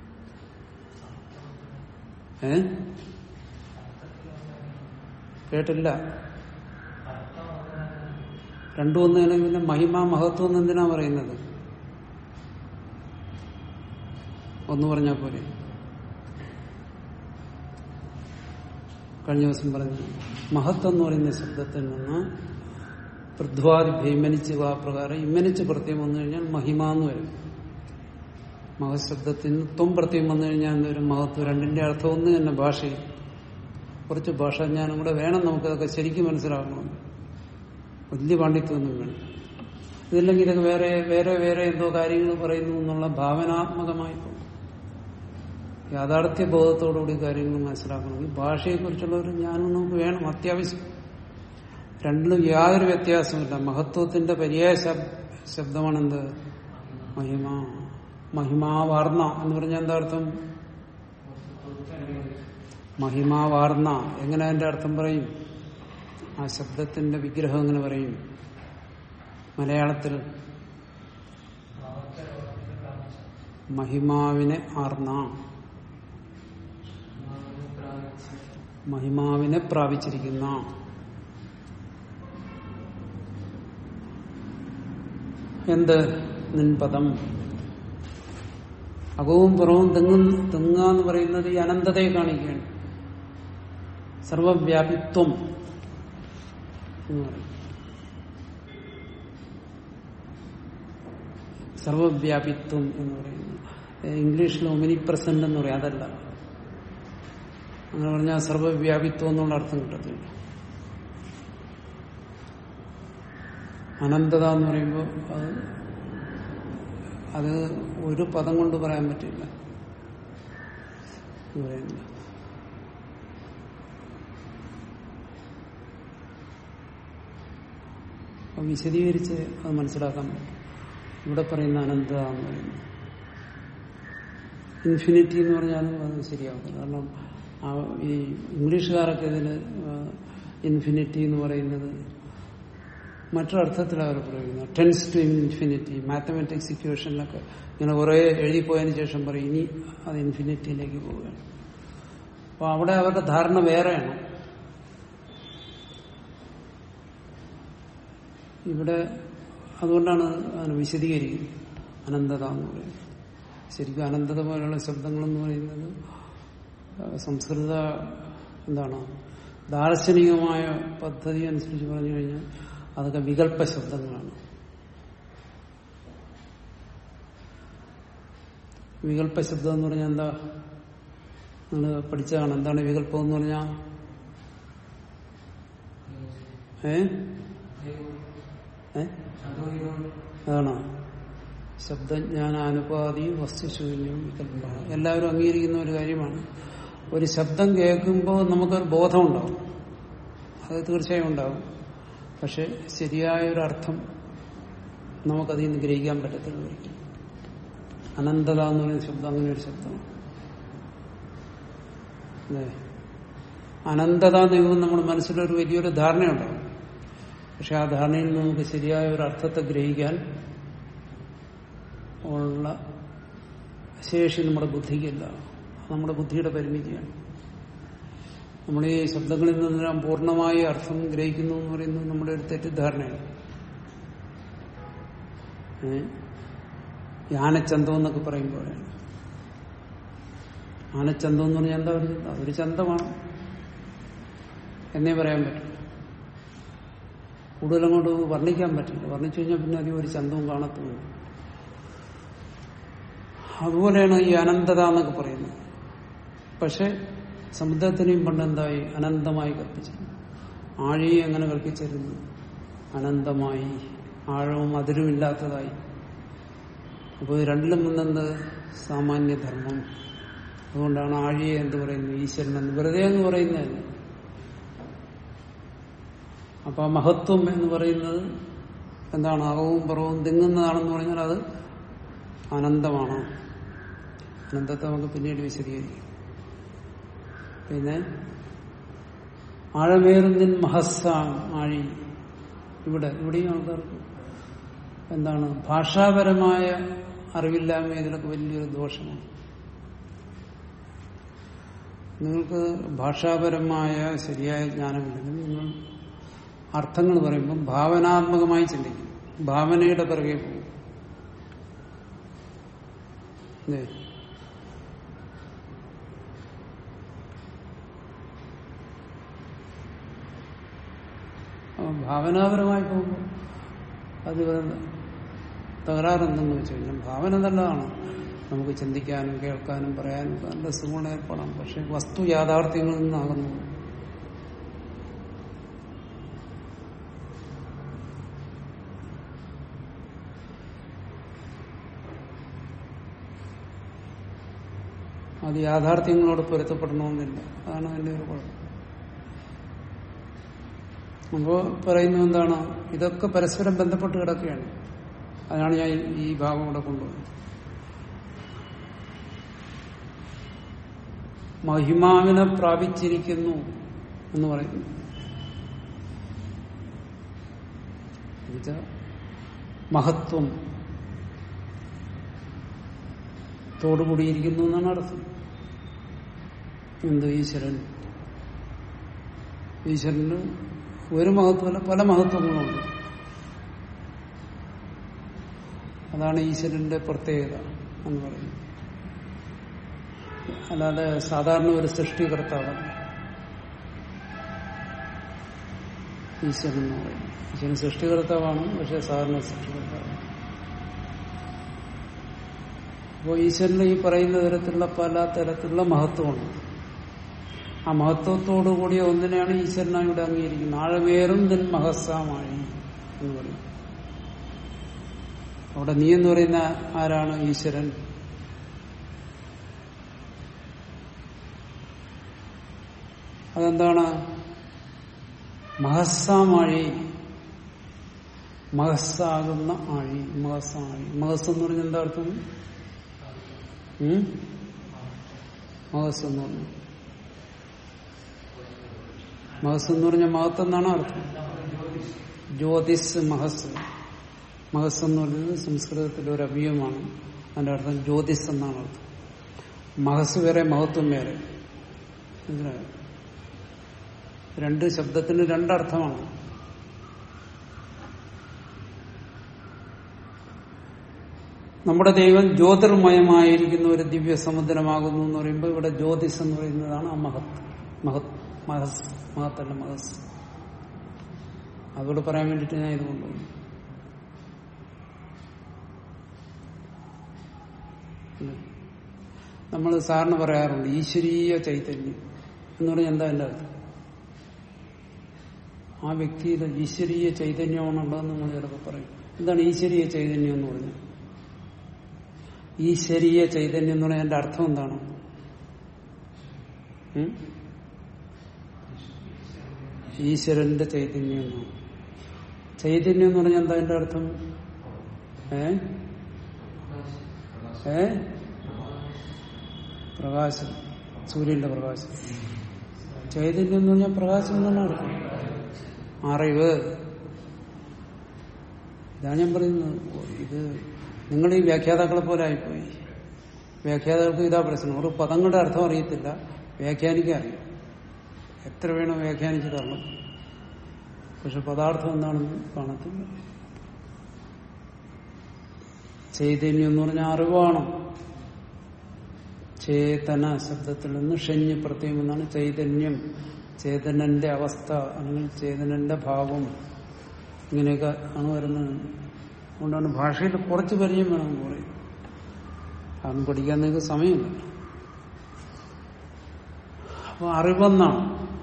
ഏ കേട്ടില്ല രണ്ടും ഒന്ന് തന്നെ പിന്നെ മഹിമ മഹത്വം എന്ന് എന്തിനാ പറയുന്നത് ഒന്ന് പറഞ്ഞാൽ പോരെ കഴിഞ്ഞ ദിവസം പറഞ്ഞു മഹത്വം എന്ന് പറയുന്ന ശബ്ദത്തിൽ നിന്ന് പൃഥ്വാദി ഭീമനിച്ച് വാ പ്രകാരം ഇമ്മനിച്ച് പ്രത്യം വന്നു കഴിഞ്ഞാൽ മഹിമ എന്ന് വരും മഹശബ്ദത്തിന് ത്വം പ്രത്യം വന്നു കഴിഞ്ഞാൽ എന്ത് വരും മഹത്വം രണ്ടിന്റെ അർത്ഥം ഒന്ന് തന്നെ ഭാഷയിൽ കുറച്ച് ഭാഷാജ്ഞാനം കൂടെ വേണം നമുക്കതൊക്കെ ശരിക്കും മനസ്സിലാക്കണം വലിയ പാണ്ഡിത്യമൊന്നും വേണം ഇതില്ലെങ്കിൽ ഇതൊക്കെ വേറെ വേറെ വേറെ എന്തോ കാര്യങ്ങൾ പറയുന്നു എന്നുള്ള ഭാവനാത്മകമായി പോകും യാഥാർത്ഥ്യ ബോധത്തോടുകൂടി കാര്യങ്ങൾ മനസ്സിലാക്കണമെങ്കിൽ ഭാഷയെക്കുറിച്ചുള്ള ഒരു ജ്ഞാനം നമുക്ക് വേണം അത്യാവശ്യം രണ്ടിലും യാതൊരു വ്യത്യാസമില്ല മഹത്വത്തിന്റെ പര്യായ ശബ്- ശബ്ദമാണെന്ത് മഹിമ മഹിമാവാർന്ന എന്ന് പറഞ്ഞാൽ എന്താ അർത്ഥം മഹിമാവാർന്ന എങ്ങനെ അതിന്റെ അർത്ഥം പറയും ആ ശബ്ദത്തിന്റെ വിഗ്രഹം എങ്ങനെ പറയും മലയാളത്തിൽ മഹിമാവിനെ ആർന്ന മഹിമാവിനെ പ്രാപിച്ചിരിക്കുന്ന എന്ത് നിൻപദം അകവും പുറവും തെങ്ങും തെങ്ങ എന്ന് പറയുന്നത് ഈ അനന്തതയെ കാണിക്കുകയാണ് സർവവ്യാപിത്വം എന്ന് പറയും സർവവ്യാപിത്വം എന്ന് പറയുന്നു ഏഹ് ഇംഗ്ലീഷിൽ ഒമിനി പ്രസന്റ് എന്ന് പറയും അതല്ല അങ്ങനെ പറഞ്ഞാൽ സർവവ്യാപിത്വം എന്നുള്ള അർത്ഥം കിട്ടത്തില്ല അനന്തത എന്ന് പറയുമ്പോൾ അത് അത് ഒരു പദം കൊണ്ട് പറയാൻ പറ്റില്ല എന്ന് പറയുന്നില്ല അപ്പൊ വിശദീകരിച്ച് അത് മനസ്സിലാക്കാൻ പറ്റും ഇവിടെ പറയുന്ന അനന്തത എന്ന് പറയുന്നത് ഇൻഫിനിറ്റി എന്ന് പറഞ്ഞാലും അത് ശരിയാവത്തില്ല കാരണം ആ ഈ ഇംഗ്ലീഷുകാരൊക്കെ ഇതിന് ഇൻഫിനിറ്റി എന്ന് പറയുന്നത് മറ്റൊരർത്ഥത്തിലാണ് അവർ പ്രയോഗിക്കുന്നത് ടെൻസ് ടു ഇൻഫിനിറ്റി മാത്തമാറ്റിക്സ് ഇക്വേഷനിലൊക്കെ ഇങ്ങനെ കുറെ എഴുതിപ്പോയതിനു ശേഷം പറയും ഇനി അത് ഇൻഫിനിറ്റിയിലേക്ക് പോവുകയാണ് അപ്പൊ അവിടെ അവരുടെ ധാരണ വേറെയാണ് ഇവിടെ അതുകൊണ്ടാണ് അതിനെ വിശദീകരിക്കുന്നത് അനന്തത എന്ന് പറയുന്നത് ശരിക്കും അനന്തത പോലെയുള്ള ശബ്ദങ്ങളെന്ന് പറയുന്നത് ആ, സംസ്കൃത എന്താണ് ദാർശനികമായ പദ്ധതി അനുസരിച്ച് പറഞ്ഞു കഴിഞ്ഞാൽ അതൊക്കെ വികല്പ ശബ്ദങ്ങളാണ് വികല്പ ശബ്ദം എന്ന് പറഞ്ഞാൽ എന്താ നിങ്ങൾ പഠിച്ചതാണ് എന്താണ് വികല്പം എന്ന് പറഞ്ഞാൽ ഏ ഏ അതാണോ ശബ്ദജ്ഞാന അനുപാതി വസ്തുശൂന്യവും വികല്പമാണ് എല്ലാവരും അംഗീകരിക്കുന്ന ഒരു കാര്യമാണ് ഒരു ശബ്ദം കേൾക്കുമ്പോൾ നമുക്കൊരു ബോധം ഉണ്ടാവും അത് തീർച്ചയായും ഉണ്ടാവും പക്ഷെ ശരിയായ ഒരു അർത്ഥം നമുക്കതിൽ നിന്ന് ഗ്രഹിക്കാൻ പറ്റത്തില്ല ഒരിക്കലും അനന്തത എന്ന് പറയുന്ന ശബ്ദം അങ്ങനെ ഒരു ശബ്ദമാണ് അല്ലേ അനന്തത എന്ന് കേൾക്കുമ്പോൾ നമ്മുടെ മനസ്സിലൊരു വലിയൊരു ധാരണയുണ്ടാവും പക്ഷെ ആ ധാരണയിൽ നിന്ന് നമുക്ക് ശരിയായ ഒരു അർത്ഥത്തെ ഗ്രഹിക്കാൻ ഉള്ള ശേഷി നമ്മുടെ ബുദ്ധിക്കില്ല അത് നമ്മുടെ ബുദ്ധിയുടെ പരിമിതിയാണ് നമ്മൾ ഈ ശബ്ദങ്ങളിൽ നിന്നെല്ലാം പൂർണ്ണമായി അർത്ഥം ഗ്രഹിക്കുന്നു എന്ന് പറയുന്നത് നമ്മുടെ ഒരു തെറ്റിദ്ധാരണയാണ് ഏ? ഈ ആനച്ചന്തം എന്നൊക്കെ പറയുമ്പോഴാണ് ആനച്ചന്തം എന്ന് പറഞ്ഞാൽ എന്താ ഒരു ചന്തം ഒരു ചന്തമാണ് എന്നേ പറയാൻ പറ്റും കൂടുതലങ്ങോട്ട് വർണ്ണിക്കാൻ പറ്റില്ല വർണ്ണിച്ചു കഴിഞ്ഞാൽ പിന്നെ അധികം ഒരു ചന്തവും കാണത്തുമില്ല അതുപോലെയാണ് ഈ അനന്തത എന്നൊക്കെ പറയുന്നത് പക്ഷെ സമുദ്രത്തിനെയും പണ്ട് എന്തായി അനന്തമായി കൽപ്പിച്ചിരുന്നു ആഴിയെ അങ്ങനെ കൽപ്പിച്ചിരുന്നു അനന്തമായി ആഴവും അതിരുമില്ലാത്തതായി അപ്പോൾ രണ്ടിലും മുന്നെന്ത് സാമാന്യധർമ്മം അതുകൊണ്ടാണ് ആഴിയെ എന്ത് പറയുന്നത് ഈശ്വരൻ എന്ന് വെറുതെ എന്ന് പറയുന്നതല്ല അപ്പൊ ആ മഹത്വം എന്ന് പറയുന്നത് എന്താണ് അകവും പുറവും തിങ്ങുന്നതാണെന്ന് പറഞ്ഞാൽ അത് അനന്തമാണ് അനന്തത്തെ നമുക്ക് പിന്നീട് വിശദീകരിക്കും പിന്നെ ആഴമേറുന്നിൻ മഹസ്സ ആഴി ഇവിടെ ഇവിടെയും ആൾക്കാർക്ക് എന്താണ് ഭാഷാപരമായ അറിവില്ലായ്മ ഇതിലൊക്കെ വലിയൊരു ദോഷമാണ് നിങ്ങൾക്ക് ഭാഷാപരമായ ശരിയായ ജ്ഞാനമില്ലെങ്കിൽ നിങ്ങൾ അർത്ഥങ്ങൾ പറയുമ്പം ഭാവനാത്മകമായി ചിന്തിക്കും ഭാവനയുടെ പിറകെ പോകും അല്ലേ അപ്പൊ ഭാവനാപരമായി പോകുമ്പോൾ അത് തകരാറെന്തെന്ന് വെച്ച് കഴിഞ്ഞാൽ ഭാവന നല്ലതാണ് നമുക്ക് ചിന്തിക്കാനും കേൾക്കാനും പറയാനും ഒക്കെ നല്ല സുഖമുള്ള ഏർപ്പെടാം പക്ഷെ വസ്തു യാഥാർത്ഥ്യങ്ങളിൽ നിന്നാകുന്നു അത് യാഥാർത്ഥ്യങ്ങളോട് പൊരുത്തപ്പെടണമെന്നില്ല അതാണ് അതിന്റെ ഒരു കുഴപ്പം അപ്പോ പറയുന്നത് എന്താണ് ഇതൊക്കെ പരസ്പരം ബന്ധപ്പെട്ട് കിടക്കുകയാണ് അതാണ് ഞാൻ ഈ ഭാഗം കൂടെ കൊണ്ടുവന്നത് മഹിമാവിനെ പ്രാപിച്ചിരിക്കുന്നു എന്ന് പറയുന്നു എന്നുവെച്ചാ മഹത്വം തോടുകൂടിയിരിക്കുന്നു എന്നാണ് അർത്ഥം എന്ത് ഈശ്വരൻ ഈശ്വരന് ഒരു മഹത്വമല്ല പല മഹത്വങ്ങളുണ്ട് അതാണ് ഈശ്വരന്റെ പ്രത്യേകത എന്ന് പറയുന്നത് അല്ലാതെ സാധാരണ ഒരു സൃഷ്ടികർത്താവല്ല ഈശ്വരൻ എന്ന് പറയുന്നത് ഈശ്വരൻ സൃഷ്ടികർത്താവാണ് പക്ഷെ സാധാരണ സൃഷ്ടികർത്താവാണ് അപ്പോൾ ഈശ്വരന് ഈ പറയുന്ന തരത്തിലുള്ള പല തരത്തിലുള്ള മഹത്വമുണ്ട് ആ മഹത്വത്തോടു കൂടിയ ഒന്നിനെയാണ് ഈശ്വരനായി ഇവിടെ അംഗീകരിക്കുന്നത് ആഴമേറും നിൻ മഹസ്സാമായി എന്ന് പറയും അവിടെ നീ എന്ന് പറയുന്ന ആരാണ് ഈശ്വരൻ അതെന്താണ് മഹസ്സാമഴി മഹസ്സാകുന്ന ആഴി മഹസ്സാഴി മഹസ് എന്ന് പറഞ്ഞ എന്താ അർത്ഥം ഉം? മഹസ് എന്ന് പറഞ്ഞു മഹസ് എന്ന് പറഞ്ഞ മഹത്ത് എന്നാണ് അർത്ഥം ജ്യോതിസ് മഹസ് മഹസ് എന്ന് പറയുന്നത് സംസ്കൃതത്തിലെ ഒരു അവ്യയമാണ് അതിന്റെ അർത്ഥം ജ്യോതിസ് എന്നാണ് അർത്ഥം മഹസ് വേറെ മഹത്വം വേറെ മനസ്സിലായോ രണ്ട് ശബ്ദത്തിന് രണ്ടർത്ഥമാണ് നമ്മുടെ ദൈവം ജ്യോതിർമയമായിരിക്കുന്ന ഒരു ദിവ്യ സമുദ്രമാകുന്നു എന്ന് പറയുമ്പോൾ ഇവിടെ ജ്യോതിസ് എന്ന് പറയുന്നതാണ് ആ മഹത് മഹത് മഹസ് മഹത്തല്ല മഹസ് അതോട് പറയാൻ വേണ്ടിയിട്ട് ഞാൻ ഇത് കൊണ്ടുപോകും നമ്മൾ സാറിന് പറയാറുണ്ട് ഈശ്വരീയ ചൈതന്യം എന്ന് പറഞ്ഞാൽ എന്താ എന്റെ അർത്ഥം ആ വ്യക്തിയിൽ ഈശ്വരീയ ചൈതന്യമാണുള്ളതെന്ന് നമ്മൾ ചിലപ്പോൾ പറയും എന്താണ് ഈശ്വരീയ ചൈതന്യം എന്ന് പറഞ്ഞാൽ ഈശ്വരീയ ചൈതന്യം എന്ന് പറഞ്ഞാൽ എന്റെ അർത്ഥം എന്താണ് ഉം? ഈശ്വരന്റെ ചൈതന്യം എന്നാണ് ചൈതന്യം എന്ന് പറഞ്ഞാൽ എന്താ എന്റെ അർത്ഥം ഏ ഏ പ്രകാശം സൂര്യന്റെ പ്രകാശം ചൈതന്യം എന്ന് പറഞ്ഞാൽ പ്രകാശം എന്നാണ് അർത്ഥം അറിവ് ഇതാ ഞാൻ പറയുന്നത് ഇത് നിങ്ങൾ ഈ വ്യാഖ്യാതാക്കളെ പോലെ ആയിപ്പോയി വ്യാഖ്യാതാക്കൾക്ക് ഇതാ പ്രശ്നം ഒരു പദങ്ങളുടെ അർത്ഥം അറിയത്തില്ല വ്യാഖ്യാനിക്കാൻ അറിയാം എത്ര വേണോ വ്യാഖ്യാനിച്ച് തരണം പക്ഷെ പദാർത്ഥം എന്താണെന്ന് കാണത്തില്ല ചൈതന്യം എന്ന് പറഞ്ഞാൽ അറിവാണ് ചേതന ശബ്ദത്തിൽ നിന്ന് ഷഞ്ഞ് പ്രത്യേകം എന്നാണ് ചൈതന്യം ചേതനന്റെ അവസ്ഥ അല്ലെങ്കിൽ ചേതനന്റെ ഭാവം ഇങ്ങനെയൊക്കെ ആണ് വരുന്നത് അതുകൊണ്ടാണ് ഭാഷയിൽ കുറച്ച് പരിചയം വേണമെന്ന് പറയും അതൊന്നും പഠിക്കാൻ നിങ്ങൾക്ക് സമയമില്ല അപ്പൊ അറിവെന്നാണ്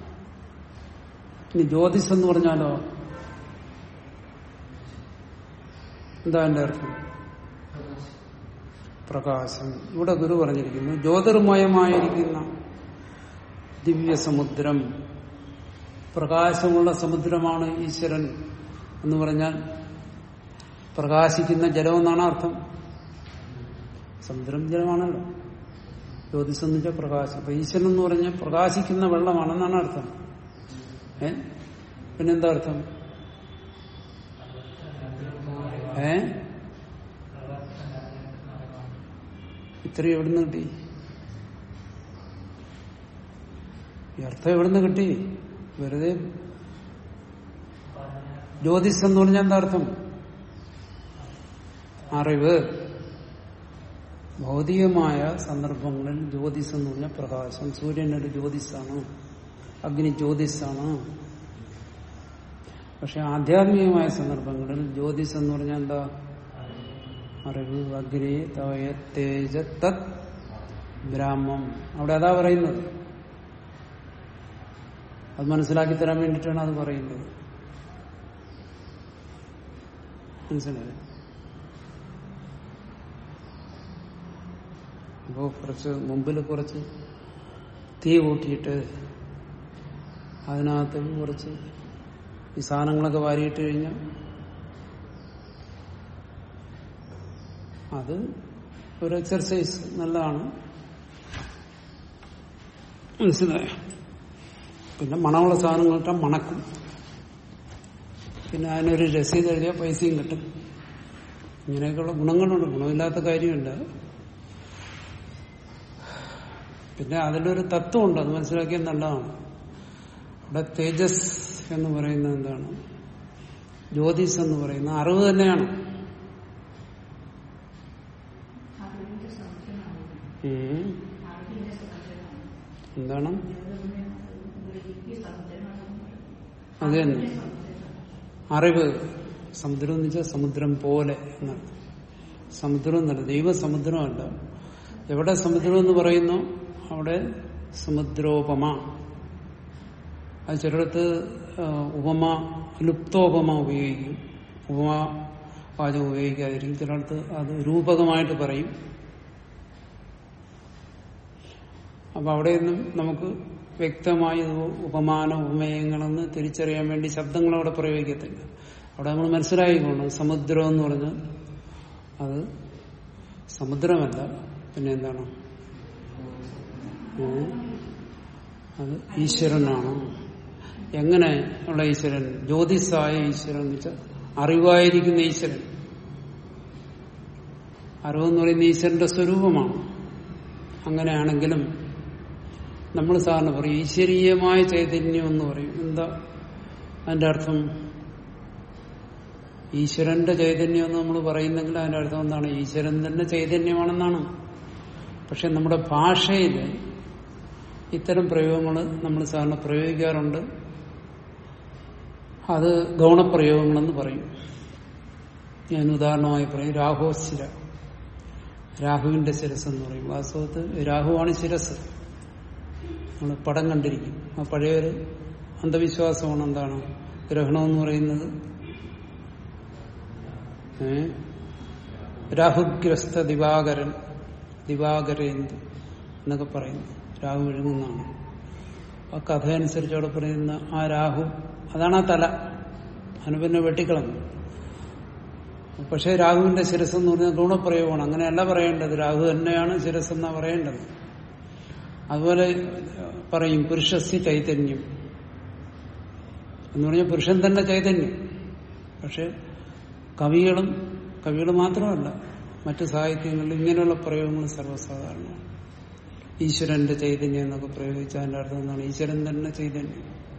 ഇനി ജ്യോതിസ് എന്ന് പറഞ്ഞാലോ എന്താ എന്റെ അർത്ഥം പ്രകാശം ഇവിടെ ഗുരു പറഞ്ഞിരിക്കുന്നു ജ്യോതിർമയമായിരിക്കുന്ന ദിവ്യസമുദ്രം പ്രകാശമുള്ള സമുദ്രമാണ് ഈശ്വരൻ എന്ന് പറഞ്ഞാൽ പ്രകാശിക്കുന്ന ജലം എന്നാണ് അർത്ഥം സമുദ്രം ജലമാണല്ലോ ജ്യോതിസ് എന്ന് വെച്ചാൽ പ്രകാശം അപ്പൊ ഈശ്വരൻ എന്ന് പറഞ്ഞാൽ പ്രകാശിക്കുന്ന വെള്ളമാണെന്നാണ് അർത്ഥം ഏ പിന്നെന്താ അർത്ഥം ഏ ഇത്രയും എവിടുന്ന് കിട്ടി ഈ അർത്ഥം എവിടുന്ന് കിട്ടി വെറുതെ ജ്യോതിസ് എന്ന് പറഞ്ഞാൽ എന്താ അർത്ഥം അറിവ് ഭൗതികമായ സന്ദർഭങ്ങളിൽ ജ്യോതിസ് എന്ന് പറഞ്ഞാൽ പ്രകാശം സൂര്യനൊരു ജ്യോതിസാണ് അഗ്നി ജ്യോതിസാണ് പക്ഷെ ആധ്യാത്മികമായ സന്ദർഭങ്ങളിൽ ജ്യോതിസ് എന്ന് പറഞ്ഞാൽ എന്താ അറിവ് അഗ്നി തവയ തേജ തത് ബ്രാഹ്മം അവിടെ അതാ പറയുന്നത് അത് മനസ്സിലാക്കി തരാൻ വേണ്ടിയിട്ടാണ് അത് പറയുന്നത് മനസ്സിലായോ അപ്പോ കുറച്ച് മുമ്പിൽ കുറച്ച് തീ കൂട്ടിയിട്ട് അതിനകത്ത് കുറച്ച് ഈ സാധനങ്ങളൊക്കെ വാരിയിട്ട് കഴിഞ്ഞാൽ അത് ഒരു എക്സർസൈസ് നല്ലതാണ് മനസ്സിലായോ പിന്നെ മണമുള്ള സാധനങ്ങൾ ഇട്ടാൽ മണക്കും പിന്നെ അതിനൊരു രസീത് എഴുതിയാൽ പൈസയും കിട്ടും ഇങ്ങനെയൊക്കെയുള്ള ഗുണങ്ങളുണ്ട് ഗുണമില്ലാത്ത കാര്യമുണ്ട് പിന്നെ അതിലൊരു തത്വമുണ്ട് അത് മനസ്സിലാക്കിയത് നല്ലതാണ് അവിടെ തേജസ് എന്ന് പറയുന്നത് എന്താണ് ജ്യോതിസ് എന്ന് പറയുന്ന അറിവ് തന്നെയാണ് ഉം. എന്താണ് അത് തന്നെ അറിവ് സമുദ്രം എന്ന് വെച്ചാൽ സമുദ്രം പോലെ എന്നാണ് സമുദ്രം എന്നല്ല ദൈവസമുദ്രമല്ല എവിടെ സമുദ്രം എന്ന് പറയുന്നു അവിടെ സമുദ്രോപമ അത് ചിലടത്ത് ആ, ഉപമ ലുപ്തോപമ ഉപയോഗിക്കും ഉപമ വാചകം ഉപയോഗിക്കാതിരിക്കും ചിലടത്ത് അത് രൂപകമായിട്ട് പറയും അപ്പൊ അവിടെയൊന്നും നമുക്ക് വ്യക്തമായി ഇത് ഉപമാന ഉപമേയങ്ങളെന്ന് തിരിച്ചറിയാൻ വേണ്ടി ശബ്ദങ്ങൾ അവിടെ പ്രയോഗിക്കത്തില്ല അവിടെ നമ്മൾ മനസ്സിലായിക്കൊള്ളണം സമുദ്രം എന്ന് പറഞ്ഞാൽ അത് സമുദ്രമല്ല പിന്നെ എന്താണ് ഏ? അത് ഈശ്വരനാണ് എങ്ങനെ ഉള്ള ഈശ്വരൻ ജ്യോതിസായ ഈശ്വരൻ എന്ന് വെച്ചാൽ അറിവായിരിക്കുന്ന ഈശ്വരൻ അറിവെന്ന് പറയുന്ന ഈശ്വരന്റെ സ്വരൂപമാണ് അങ്ങനെയാണെങ്കിലും നമ്മൾ സാറിന് പറയും ഈശ്വരീയമായ ചൈതന്യം എന്ന് പറയും എന്താ അതിന്റെ അർത്ഥം ഈശ്വരന്റെ ചൈതന്യം എന്ന് നമ്മൾ പറയുന്നെങ്കിൽ അതിന്റെ അർത്ഥം എന്താണ് ഈശ്വരൻ തന്നെ ചൈതന്യമാണെന്നാണ് പക്ഷെ നമ്മുടെ ഭാഷയിൽ ഇത്തരം പ്രയോഗങ്ങൾ നമ്മൾ സാധാരണ പ്രയോഗിക്കാറുണ്ട് അത് ഗൗണപ്രയോഗങ്ങളെന്ന് പറയും ഞാൻ ഉദാഹരണമായി പറയും രാഹോശിര രാഹുവിന്റെ ശിരസ് എന്ന് പറയും വാസ്തവത്തിൽ രാഹുവാണ് ശിരസ് നമ്മൾ പടം കണ്ടിരിക്കും ആ പഴയൊരു അന്ധവിശ്വാസമാണ് എന്താണ് ഗ്രഹണം എന്ന് പറയുന്നത് ഏ രാഹുഗ്രസ്ത ദിവാകരൻ ദിവാകരേന്ദു എന്നൊക്കെ പറയുന്നു രാഹു വിഴുങ്ങുന്നതാണ് ആ കഥ അനുസരിച്ച് അവിടെ പറയുന്ന ആ രാഹു അതാണ് ആ തല അതിന് പിന്നെ വെട്ടിക്കളഞ്ഞു പക്ഷേ രാഹുവിന്റെ ശിരസ് എന്ന് പറഞ്ഞാൽ ഗുണപ്രയോഗമാണ് അങ്ങനെയല്ല പറയേണ്ടത് രാഹു തന്നെയാണ് ശിരസ് എന്നാ പറയേണ്ടത് അതുപോലെ പറയും പുരുഷസ്യ ചൈതന്യം എന്ന് പറഞ്ഞാൽ പുരുഷൻ തന്നെ ചൈതന്യം പക്ഷെ കവികളും കവികൾ മാത്രമല്ല മറ്റു സാഹിത്യങ്ങളിൽ ഇങ്ങനെയുള്ള പ്രയോഗങ്ങൾ സർവ്വസാധാരണമാണ് ഈശ്വരന്റെ ചൈതന്യം എന്നൊക്കെ പ്രയോഗിച്ചാൽ അതിന്റെ അർത്ഥം എന്താണ് ഈശ്വരൻ തന്നെ ചൈതന്യം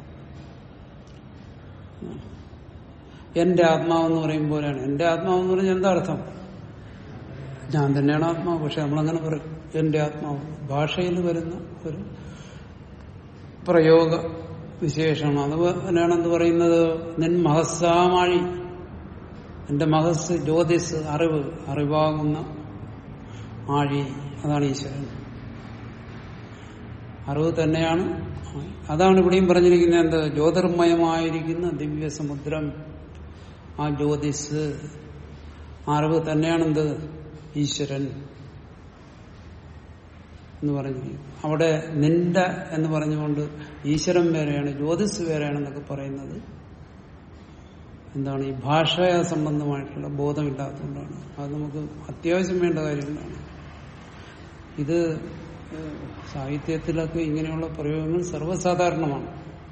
എന്റെ ആത്മാവെന്ന് പറയും പോലെയാണ് എന്റെ ആത്മാവെന്ന് പറഞ്ഞാൽ എന്താ അർത്ഥം ഞാൻ തന്നെയാണ് ആത്മാവ് പക്ഷെ നമ്മളങ്ങനെ പറയും എന്റെ ആത്മാവ് ഭാഷയിൽ വരുന്ന ഒരു പ്രയോഗ വിശേഷമാണ് അതുപോലെയാണ് എന്ത് പറയുന്നത് നിൻ മഹസ്സാമാഴി എന്റെ മഹസ് ജ്യോതിസ് അറിവ് അറിവാകുന്ന ആഴി അതാണ് ഈശ്വരൻ അറിവ് തന്നെയാണ് അതാണ് ഇവിടെയും പറഞ്ഞിരിക്കുന്നത് എന്ത് ജ്യോതിർമയമായിരിക്കുന്ന ദിവ്യസമുദ്രം ആ ജ്യോതിസ് അറിവ് തന്നെയാണെന്ത് ഈശ്വരൻ എന്ന് പറഞ്ഞിരിക്കും അവിടെ നിന്റെ എന്ന് പറഞ്ഞുകൊണ്ട് ഈശ്വരൻ വേറെയാണ് ജ്യോതിസ് വേറെയാണെന്നൊക്കെ പറയുന്നത് എന്താണ് ഈ ഭാഷ സംബന്ധമായിട്ടുള്ള ബോധമില്ലാത്തതുകൊണ്ടാണ് അത് നമുക്ക് അത്യാവശ്യം വേണ്ട കാര്യങ്ങളാണ് ഇത് സാഹിത്യത്തിലൊക്കെ ഇങ്ങനെയുള്ള പ്രയോഗങ്ങൾ സർവ്വസാധാരണമാണ്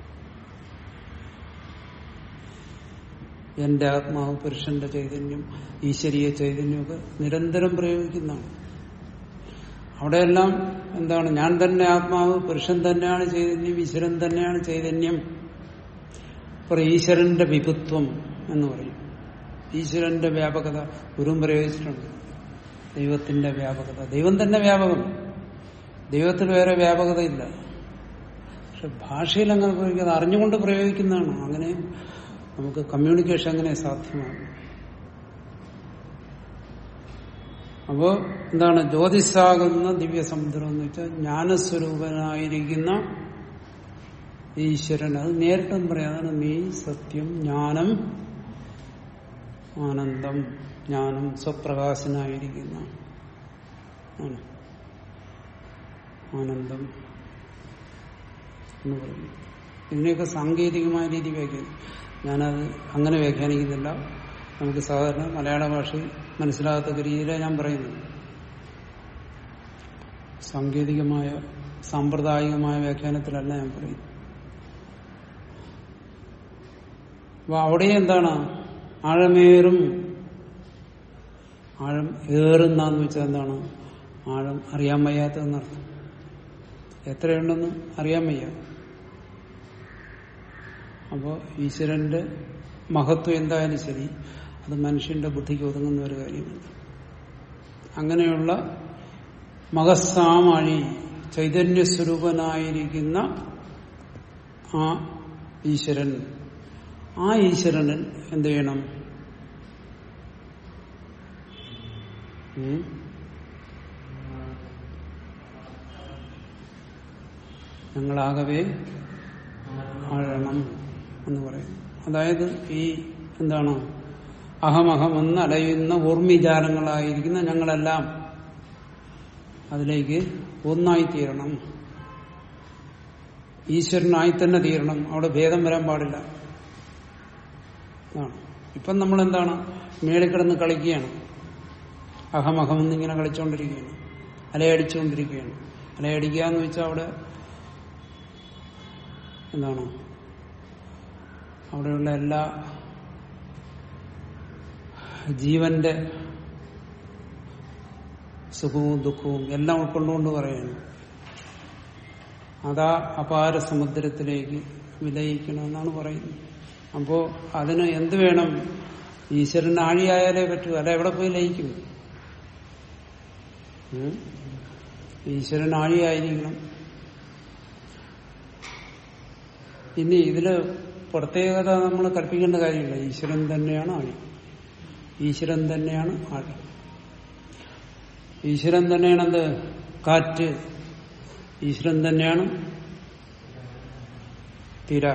എന്റെ ആത്മാവ് പുരുഷന്റെ ചൈതന്യം ഈശ്വരീയ ചൈതന്യമൊക്കെ നിരന്തരം പ്രയോഗിക്കുന്നതാണ് അവിടെയെല്ലാം എന്താണ് ഞാൻ തന്നെ ആത്മാവ് പുരുഷൻ തന്നെയാണ് ചൈതന്യം ഈശ്വരൻ തന്നെയാണ് ചൈതന്യം ഇപ്പോൾ ഈശ്വരന്റെ വിഭുത്വം എന്ന് പറയും ഈശ്വരന്റെ വ്യാപകത ഗുരുവും പ്രയോഗിച്ചിട്ടുണ്ട് ദൈവത്തിന്റെ വ്യാപകത ദൈവം തന്നെ വ്യാപകം ദൈവത്തിൽ വേറെ വ്യാപകതയില്ല പക്ഷെ ഭാഷയിൽ അങ്ങനെ പ്രയോഗിക്കാതെ അറിഞ്ഞുകൊണ്ട് പ്രയോഗിക്കുന്നതാണ് അങ്ങനെ നമുക്ക് കമ്മ്യൂണിക്കേഷൻ അങ്ങനെ സാധ്യമാകും അപ്പോ എന്താണ് ജ്യോതിസാകുന്ന ദിവ്യസമുദ്രം എന്ന് വെച്ചാൽ ജ്ഞാനസ്വരൂപനായിരിക്കുന്ന ഈശ്വരൻ അത് നേരിട്ടും പറയാം അതാണ് നീ സത്യം ജ്ഞാനം ആനന്ദം ജ്ഞാനം സ്വപ്രകാശനായിരിക്കുന്ന ആണ് ആനന്ദം എന്ന് പറയുന്നു ഇതിനെയൊക്കെ സാങ്കേതികമായ രീതി വ്യാഖ്യാനം ഞാനത് അങ്ങനെ വ്യാഖ്യാനിക്കുന്നില്ല നമുക്ക് സാധാരണ മലയാള ഭാഷയിൽ മനസ്സിലാകാത്ത രീതിയിലാണ് ഞാൻ പറയുന്നത് സാങ്കേതികമായ സാമ്പ്രദായികമായ വ്യാഖ്യാനത്തിലല്ല ഞാൻ പറയുന്നത് അപ്പൊ അവിടെ എന്താണ് ആഴമേറും ആഴം ഏറുന്നാന്ന് വെച്ചാൽ എന്താണ് ആഴം അറിയാൻ വയ്യാത്തതെന്നർത്ഥം എത്രയുണ്ടെന്ന് അറിയാൻ വയ്യ അപ്പോൾ ഈശ്വരന്റെ മഹത്വം എന്തായാലും ശരി അത് മനുഷ്യന്റെ ബുദ്ധിക്ക് ഒതുങ്ങുന്ന ഒരു കാര്യമല്ല അങ്ങനെയുള്ള മഹസ്സാമഴി ചൈതന്യസ്വരൂപനായിരിക്കുന്ന ആ ഈശ്വരൻ ആ ഈശ്വരനിൽ എന്ത് ചെയ്യണം ഉം? ഞങ്ങളാകവേ ആഴണം എന്ന് പറയും അതായത് ഈ എന്താണ് അഹമഹം എന്ന് അലയുന്ന ഊർമിജാലങ്ങളായിരിക്കുന്ന ഞങ്ങളെല്ലാം അതിലേക്ക് ഒന്നായി തീരണം ഈശ്വരനായി തന്നെ തീരണം അവിടെ ഭേദം വരാൻ പാടില്ല അതാണ് ഇപ്പം നമ്മൾ എന്താണ് മേളിൽ കിടന്ന് കളിക്കുകയാണ് അഹമഹം എന്നിങ്ങനെ കളിച്ചുകൊണ്ടിരിക്കുകയാണ് അലയടിച്ചുകൊണ്ടിരിക്കുകയാണ് അലയടിക്കുക എന്ന് വെച്ചാൽ അവിടെ എന്താണ് അവിടെയുള്ള എല്ലാ ജീവന്റെ സുഖവും ദുഃഖവും എല്ലാം ഉൾക്കൊണ്ടുകൊണ്ട് പറയുന്നു അതാ അപാര സമുദ്രത്തിലേക്ക് വിലയിക്കണമെന്നാണ് പറയുന്നത് അപ്പോ അതിന് എന്ത് വേണം ഈശ്വരൻ ആഴിയായാലേ പറ്റൂ അല്ല എവിടെ പോയി ലയിക്കും ഉം? ഈശ്വരൻ ആഴിയായിരിക്കണം ഇനി ഇതില് പ്രത്യേകത നമ്മൾ കൽപ്പിക്കേണ്ട കാര്യമില്ല ഈശ്വരൻ തന്നെയാണ് ആഴി ഈശ്വരൻ തന്നെയാണ് ആഴി ഈശ്വരൻ തന്നെയാണ് എന്ത് കാറ്റ് ഈശ്വരൻ തന്നെയാണ് തിര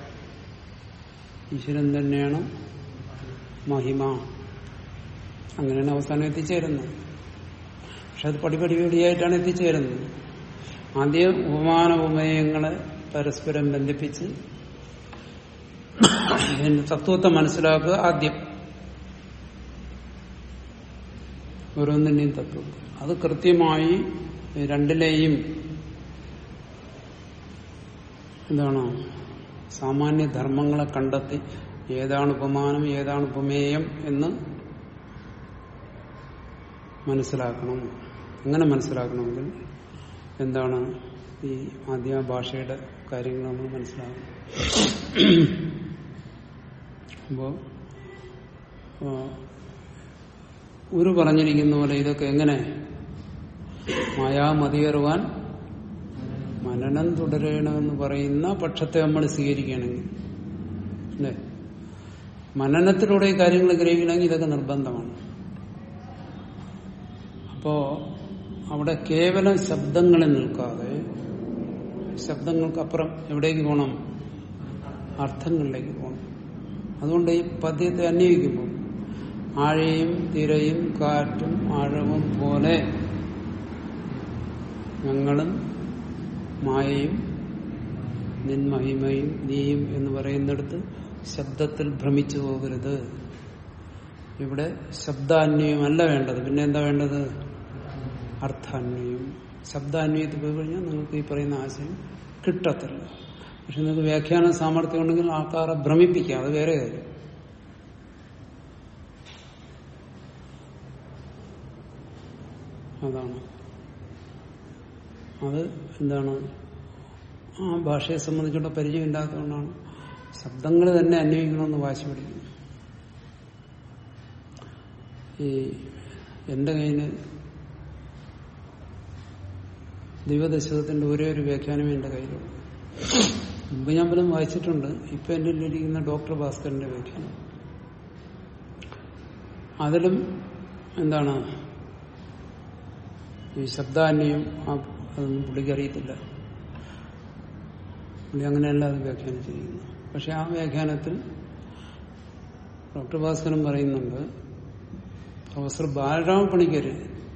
ഈശ്വരൻ തന്നെയാണ് മഹിമ അങ്ങനെയാണ് അവസാനം എത്തിച്ചേരുന്നത് പക്ഷെ അത് പടിപടി പടിയായിട്ടാണ് എത്തിച്ചേരുന്നത് ആദ്യം ഉപമാന ഉപമേയങ്ങളെ പരസ്പരം ബന്ധിപ്പിച്ച് ഇതിന്റെ തത്വത്തെ മനസ്സിലാക്കുക ആദ്യം ഓരോന്നിന്റെയും തത്വം അത് കൃത്യമായി രണ്ടിലെയും എന്താണ് സാമാന്യ ധർമ്മങ്ങളെ കണ്ടെത്തി ഏതാണ് ഉപമാനം ഏതാണ് ഉപമേയം എന്ന് മനസ്സിലാക്കണം എങ്ങനെ മനസ്സിലാക്കണമെങ്കിൽ എന്താണ് ഈ ആദ്യ ഭാഷയുടെ കാര്യങ്ങൾ നമ്മൾ മനസ്സിലാക്കണം അപ്പോ ഒരു പറഞ്ഞിരിക്കുന്ന പോലെ ഇതൊക്കെ എങ്ങനെ മായാ മതിയേറുവാൻ മനനം തുടരണമെന്ന് പറയുന്ന പക്ഷത്തെ നമ്മൾ സ്വീകരിക്കുകയാണെങ്കിൽ അല്ലേ മനനത്തിലൂടെ ഈ കാര്യങ്ങൾ ഗ്രഹിക്കണമെങ്കിൽ ഇതൊക്കെ നിർബന്ധമാണ് അപ്പോ അവിടെ കേവലം ശബ്ദങ്ങളിൽ നിൽക്കാതെ ശബ്ദങ്ങൾക്കപ്പുറം എവിടേക്ക് പോകണം അർത്ഥങ്ങളിലേക്ക് പോകണം അതുകൊണ്ട് ഈ പദ്യത്തെ അന്വയിക്കുമ്പോൾ ആഴയും തിരയും കാറ്റും ആഴവും പോലെ ഞങ്ങളും മായയും നിൻമഹിമയും നീയും എന്ന് പറയുന്നിടത്ത് ശബ്ദത്തിൽ ഭ്രമിച്ചു പോകരുത് ഇവിടെ ശബ്ദാന്വയമല്ല വേണ്ടത് പിന്നെ എന്താ വേണ്ടത് അർത്ഥാന്വയം ശബ്ദാന്വയത്തിൽ പോയി കഴിഞ്ഞാൽ നിങ്ങൾക്ക് ഈ പറയുന്ന ആശയം കിട്ടത്തില്ല പക്ഷെ നിങ്ങൾക്ക് വ്യാഖ്യാന സാമർഥ്യം ഉണ്ടെങ്കിൽ ആൾക്കാരെ ഭ്രമിപ്പിക്കാം അത് വേറെ കാര്യം അതാണ് അത് എന്താണ് ആ ഭാഷയെ സംബന്ധിച്ചുള്ള പരിചയമില്ലാത്തതുകൊണ്ടാണ് ശബ്ദങ്ങൾ തന്നെ അന്വയിക്കണമെന്ന് വാശി പിടിക്കുന്നത് ഈ എന്റെ കയ്യിൽ ദിവദശകത്തിന്റെ ഒരേ ഒരു വ്യാഖ്യാനമേ എന്റെ കയ്യിലുള്ളൂ മുമ്പ് ഞാൻ പലതും വായിച്ചിട്ടുണ്ട് ഇപ്പൊ എന്റെ ഇരിക്കുന്ന ഡോക്ടർ ഭാസ്കറിന്റെ വ്യാഖ്യാനം അതിലും എന്താണ് ഈ ശബ്ദാന്യം ആ അതൊന്നും പുള്ളിക്ക് അറിയത്തില്ല പുള്ളി അങ്ങനെയല്ല അത് വ്യാഖ്യാനിച്ചിരിക്കുന്നു പക്ഷെ ആ വ്യാഖ്യാനത്തിൽ ഡോക്ടർ ഭാസ്കരൻ പറയുന്നുണ്ട് പ്രൊഫസർ ബാലരാമ പണിക്കര്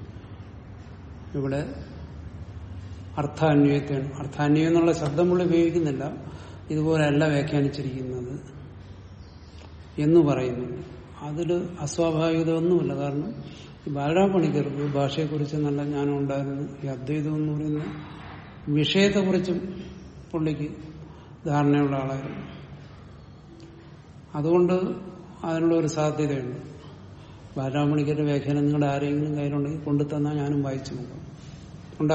ഇവിടെ അർത്ഥാന്വയത്തെയാണ് അർത്ഥാന്വയം എന്നുള്ള ശബ്ദം പുള്ളി ഉപയോഗിക്കുന്നില്ല ഇതുപോലെയല്ല വ്യാഖ്യാനിച്ചിരിക്കുന്നത് എന്ന് പറയുന്നുണ്ട് അതിൽ അസ്വാഭാവികത ഒന്നുമില്ല കാരണം ഈ ബാലരാമ പണിക്കർക്ക് ഭാഷയെക്കുറിച്ച് നല്ല ജ്ഞാനം ഉണ്ടായിരുന്നു ഈ അദ്വൈതം എന്ന് പറയുന്ന വിഷയത്തെക്കുറിച്ചും പുള്ളിക്ക് ധാരണയുള്ള ആളായിരുന്നു അതുകൊണ്ട് അതിനുള്ള ഒരു സാധ്യതയുണ്ട് ബാലരാമ പണിക്കരുടെ വ്യാഖ്യാനം നിങ്ങളുടെ ആരെങ്കിലും കയ്യിലുണ്ടെങ്കിൽ കൊണ്ടുതന്നാൽ ഞാനും വായിച്ചു നോക്കാം ഉണ്ടോ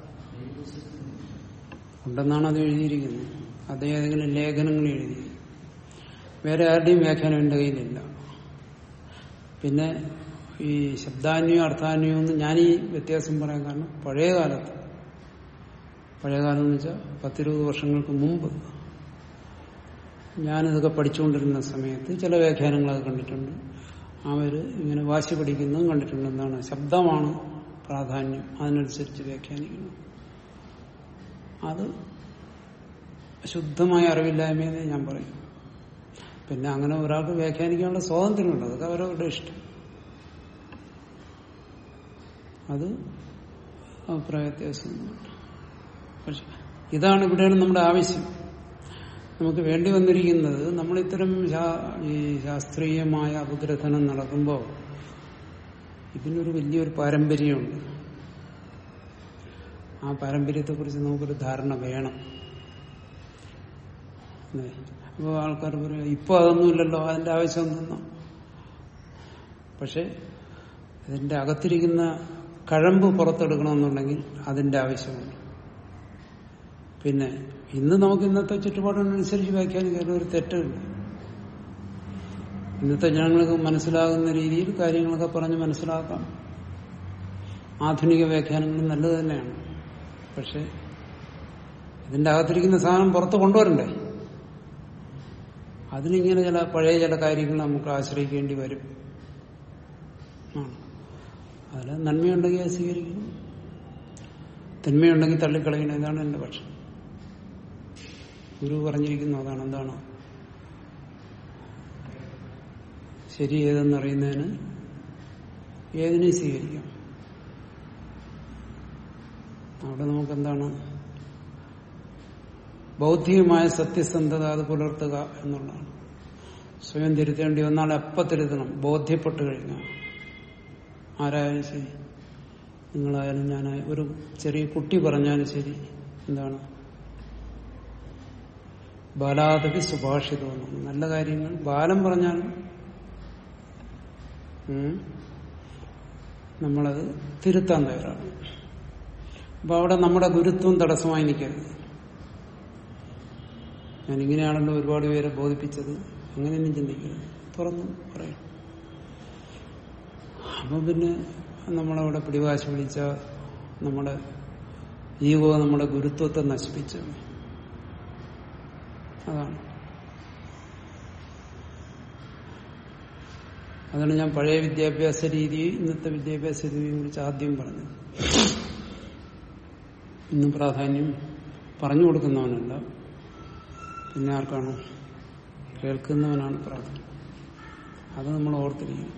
ഉണ്ടെന്നാണ് അത് എഴുതിയിരിക്കുന്നത് അദ്ദേഹം ഏതെങ്കിലും ലേഖനങ്ങൾ എഴുതി വേറെ ആരുടെയും വ്യാഖ്യാനം എന്റെ കയ്യിലില്ല പിന്നെ ഈ ശബ്ദാന്വയം അർത്ഥാന്വയം ഒന്നും ഞാൻ ഈ വ്യത്യാസം പറയാൻ കാരണം പഴയ കാലത്ത് പഴയ കാലം എന്ന് വെച്ചാൽ പത്തിരുപത് വർഷങ്ങൾക്ക് മുമ്പ് ഞാനിതൊക്കെ പഠിച്ചുകൊണ്ടിരുന്ന സമയത്ത് ചില വ്യാഖ്യാനങ്ങളൊക്കെ കണ്ടിട്ടുണ്ട് അവര് ഇങ്ങനെ വാശി പഠിക്കുന്നതും കണ്ടിട്ടുണ്ട് എന്താണ് ശബ്ദമാണ് പ്രാധാന്യം അതിനനുസരിച്ച് വ്യാഖ്യാനിക്കണം അത് ശുദ്ധമായ അറിവില്ലായ്മയെന്ന് ഞാൻ പറയും പിന്നെ അങ്ങനെ ഒരാൾക്ക് വ്യാഖ്യാനിക്കാനുള്ള സ്വാതന്ത്ര്യമുണ്ട് അതൊക്കെ അവരവരുടെ ഇഷ്ടം അത് അഭിപ്രായ വ്യത്യാസമൊന്നുമില്ല പക്ഷെ ഇതാണ് ഇവിടെയാണ് നമ്മുടെ ആവശ്യം നമുക്ക് വേണ്ടി വന്നിരിക്കുന്നത് നമ്മൾ ഇത്തരം ഈ ശാസ്ത്രീയമായ അപഗ്രഥനം നടക്കുമ്പോൾ ഇതിനൊരു വലിയൊരു പാരമ്പര്യമുണ്ട് ആ പാരമ്പര്യത്തെക്കുറിച്ച് നമുക്കൊരു ധാരണ വേണം അപ്പോൾ ആൾക്കാർ പറയും ഇപ്പൊ അതൊന്നുമില്ലല്ലോ അതിന്റെ ആവശ്യം ഒന്നും പക്ഷെ ഇതിന്റെ അകത്തിരിക്കുന്ന കഴമ്പ് പുറത്തെടുക്കണമെന്നുണ്ടെങ്കിൽ അതിന്റെ ആവശ്യമുണ്ട് പിന്നെ ഇന്ന് നമുക്ക് ഇന്നത്തെ ചുറ്റുപാടിനനുസരിച്ച് വ്യാഖ്യാനിക്കാൻ ഒരു തെറ്റുണ്ട് ഇന്നത്തെ ജനങ്ങൾക്ക് മനസ്സിലാകുന്ന രീതിയിൽ കാര്യങ്ങളൊക്കെ പറഞ്ഞ് മനസ്സിലാക്കാം ആധുനിക വ്യാഖ്യാനങ്ങൾ നല്ലത് തന്നെയാണ് പക്ഷെ ഇതിന്റെ അകത്തിരിക്കുന്ന സാധനം പുറത്ത് കൊണ്ടുവരണ്ടേ അതിനിങ്ങനെ ചില പഴയ ചില കാര്യങ്ങൾ നമുക്ക് ആശ്രയിക്കേണ്ടി വരും ആ അതിൽ നന്മയുണ്ടെങ്കിൽ അത് സ്വീകരിക്കണം തിന്മയുണ്ടെങ്കിൽ തള്ളിക്കളയണം ഇതാണ് എന്റെ പക്ഷം ഗുരു പറഞ്ഞിരിക്കുന്നു അതാണ് എന്താണ് ശരി ഏതെന്നറിയുന്നതിന് ഏതിനെയും സ്വീകരിക്കാം അവിടെ നമുക്കെന്താണ് ബൗദ്ധികമായ സത്യസന്ധത അത് പുലർത്തുക എന്നുള്ളതാണ് സ്വയം തിരുത്തേണ്ടി വന്നാൽ എപ്പം തിരുത്തണം ബോധ്യപ്പെട്ട് കഴിഞ്ഞാൽ ആരായാലും ശരി നിങ്ങളായാലും ഞാനായാലും ഒരു ചെറിയ കുട്ടി പറഞ്ഞാലും ശരി എന്താണ് ബാലാദവി സുഭാഷിതമെന്നാണ് നല്ല കാര്യങ്ങൾ ബാലം പറഞ്ഞാലും ഉം, നമ്മളത് തിരുത്താൻ തയ്യാറാണ് അപ്പൊ അവിടെ നമ്മുടെ ഗുരുത്വം തടസ്സമായി നിൽക്കരുത് ഞാനിങ്ങനെയാണല്ലോ ഒരുപാട് പേരെ ബോധിപ്പിച്ചത് അങ്ങനെയൊന്നും ചിന്തിക്കരുത് തുറന്നു പറയും അപ്പൊ പിന്നെ നമ്മളവിടെ പിടിവാശി പിടിച്ച നമ്മുടെ ഈഗോ നമ്മുടെ ഗുരുത്വത്തെ നശിപ്പിച്ചു അതാണ് അതാണ് ഞാൻ പഴയ വിദ്യാഭ്യാസ രീതി ഇന്നത്തെ വിദ്യാഭ്യാസ രീതിയെ കുറിച്ച് ആദ്യം പറഞ്ഞത് ഇന്ന് പ്രാധാന്യം പറഞ്ഞു കൊടുക്കുന്നവനല്ല പിന്നെ ആർക്കാണ് കേൾക്കുന്നവനാണ് പ്രാധാന്യം അത് നമ്മൾ ഓർത്തിരിക്കും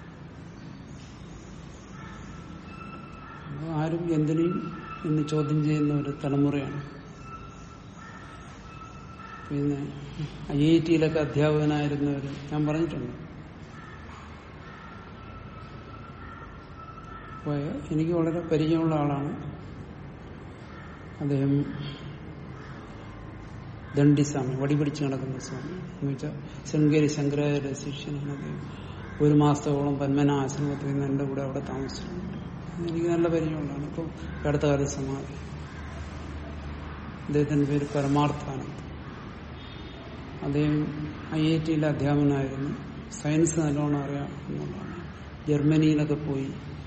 അപ്പൊ ആരും എന്തിനേയും ഇന്ന് ചോദ്യം ചെയ്യുന്ന ഒരു തലമുറയാണ് പിന്നെ ഐ ഐ ടിയിലൊക്കെ അധ്യാപകനായിരുന്നവർ ഞാൻ പറഞ്ഞിട്ടുണ്ട് അപ്പൊ എനിക്ക് വളരെ പരിചയമുള്ള ആളാണ് അദ്ദേഹം ദണ്ഡിസ്വാമി വടി പിടിച്ച് നടക്കുന്ന സ്വാമി എന്ന് വെച്ചാൽ ശൃംഗേരി ശങ്കരാചാര്യ ശിഷ്യനാണ് അദ്ദേഹം ഒരു മാസത്തോളം പന്മന ആശ്രമത്തിൽ നിന്ന് എന്റെ കൂടെ അവിടെ താമസിച്ചിട്ടുണ്ട് എനിക്ക് നല്ല പരിചയമുള്ളതാണ് ഇപ്പം അടുത്ത കാലത്ത് സമാധി അദ്ദേഹത്തിന്റെ പേര് പരമാർത്ഥാനന്ദ് അദ്ദേഹം ഐ ഐ ടിയിലെ അധ്യാപകനായിരുന്നു സയൻസ് നല്ലോണം അറിയാം എന്നുള്ളതാണ് ജർമ്മനിയിലൊക്കെ പോയി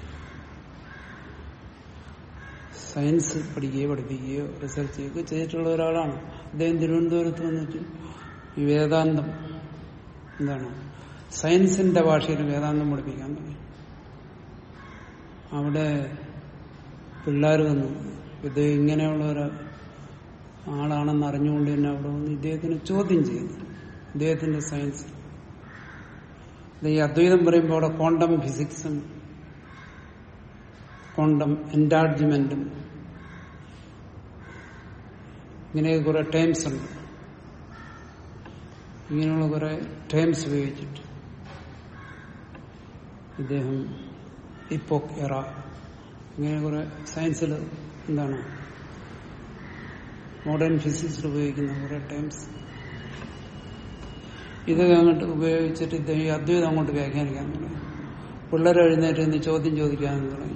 സയൻസ് പഠിക്കുകയോ പഠിപ്പിക്കുകയോ റിസർച്ച് ചെയ്യുകയോ ചെയ്തിട്ടുള്ള ഒരാളാണ് അദ്ദേഹം തിരുവനന്തപുരത്ത് വന്നിട്ട് ഈ വേദാന്തം എന്താണ് സയൻസിന്റെ ഭാഷയിൽ വേദാന്തം പഠിപ്പിക്കാൻ തുടങ്ങി അവിടെ പിള്ളേർ വന്നു ഇത് ഇങ്ങനെയുള്ള ഒരു ആളാണെന്ന് അറിഞ്ഞുകൊണ്ട് തന്നെ അവിടെ വന്ന് ഇദ്ദേഹത്തിന് ചോദ്യം ചെയ്യുന്നു ഇദ്ദേഹത്തിന്റെ സയൻസ് ഇത് ഈ അദ്വൈതം പറയുമ്പോൾ അവിടെ ക്വാണ്ടം ഫിസിക്സും ക്വാണ്ടം എൻലാർജ്മെന്റും ഇങ്ങനെ കുറെ ടേംസ് ഉണ്ട് ഇങ്ങനെയുള്ള കുറെ ടേംസ് ഉപയോഗിച്ചിട്ട് ഇദ്ദേഹം ഇപ്പോക് എറ ഇങ്ങനെ കുറെ സയൻസിൽ എന്താണ് മോഡേൺ ഫിസിക്സിൽ ഉപയോഗിക്കുന്ന കുറെ ടേംസ് ഇത് അങ്ങോട്ട് ഉപയോഗിച്ചിട്ട് ഇദ്ദേഹം ഈ അദ്വൈതം അങ്ങോട്ട് വ്യാഖ്യാനിക്കാൻ തുടങ്ങി പിള്ളേർ എഴുന്നേറ്റ് നിന്ന് ചോദ്യം ചോദിക്കാൻ തുടങ്ങി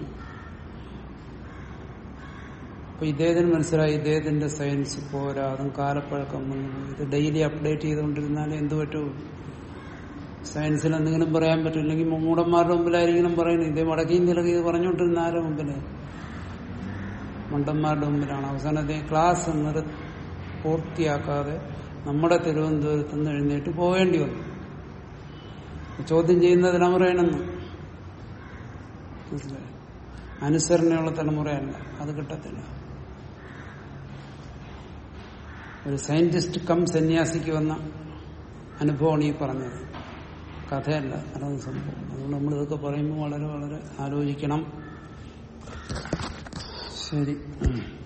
അപ്പൊ ഇദ്ദേഹത്തിന് മനസ്സിലായി ഇദ്ദേഹത്തിന്റെ സയൻസ് പോരാ അതും കാലപ്പഴക്കം വന്നു പോയി. ഇത് ഡെയിലി അപ്ഡേറ്റ് ചെയ്തുകൊണ്ടിരുന്നാലേ എന്ത് പറ്റൂ സയൻസിൽ എന്തെങ്കിലും പറയാൻ പറ്റില്ലെങ്കിൽ മൂടന്മാരുടെ മുമ്പിലായിരിക്കണം പറയുന്നത് ഇതേ വടക്കേയും തിലകി ഇത് പറഞ്ഞുകൊണ്ടിരുന്ന ആരുടെ മുമ്പില് മണ്ടന്മാരുടെ മുമ്പിലാണ് അവസാനം അദ്ദേഹം ക്ലാസ് നിർ പൂർത്തിയാക്കാതെ നമ്മുടെ തിരുവനന്തപുരത്ത് നിന്ന് എഴുന്നേറ്റ് പോകേണ്ടി വന്നു ചോദ്യം ചെയ്യുന്ന തലമുറയാണെന്ന് മനസ്സിലായി അനുസരണയുള്ള തലമുറയല്ല അത് കിട്ടത്തില്ല ഒരു സയന്റിസ്റ്റ് കം സന്യാസിക്ക് വന്ന അനുഭവമാണ് ഈ പറഞ്ഞത് കഥയല്ല നടന്ന സംഭവം അതുകൊണ്ട് നമ്മൾ ഇതൊക്കെ പറയുമ്പോൾ വളരെ വളരെ ആലോചിക്കണം ശരി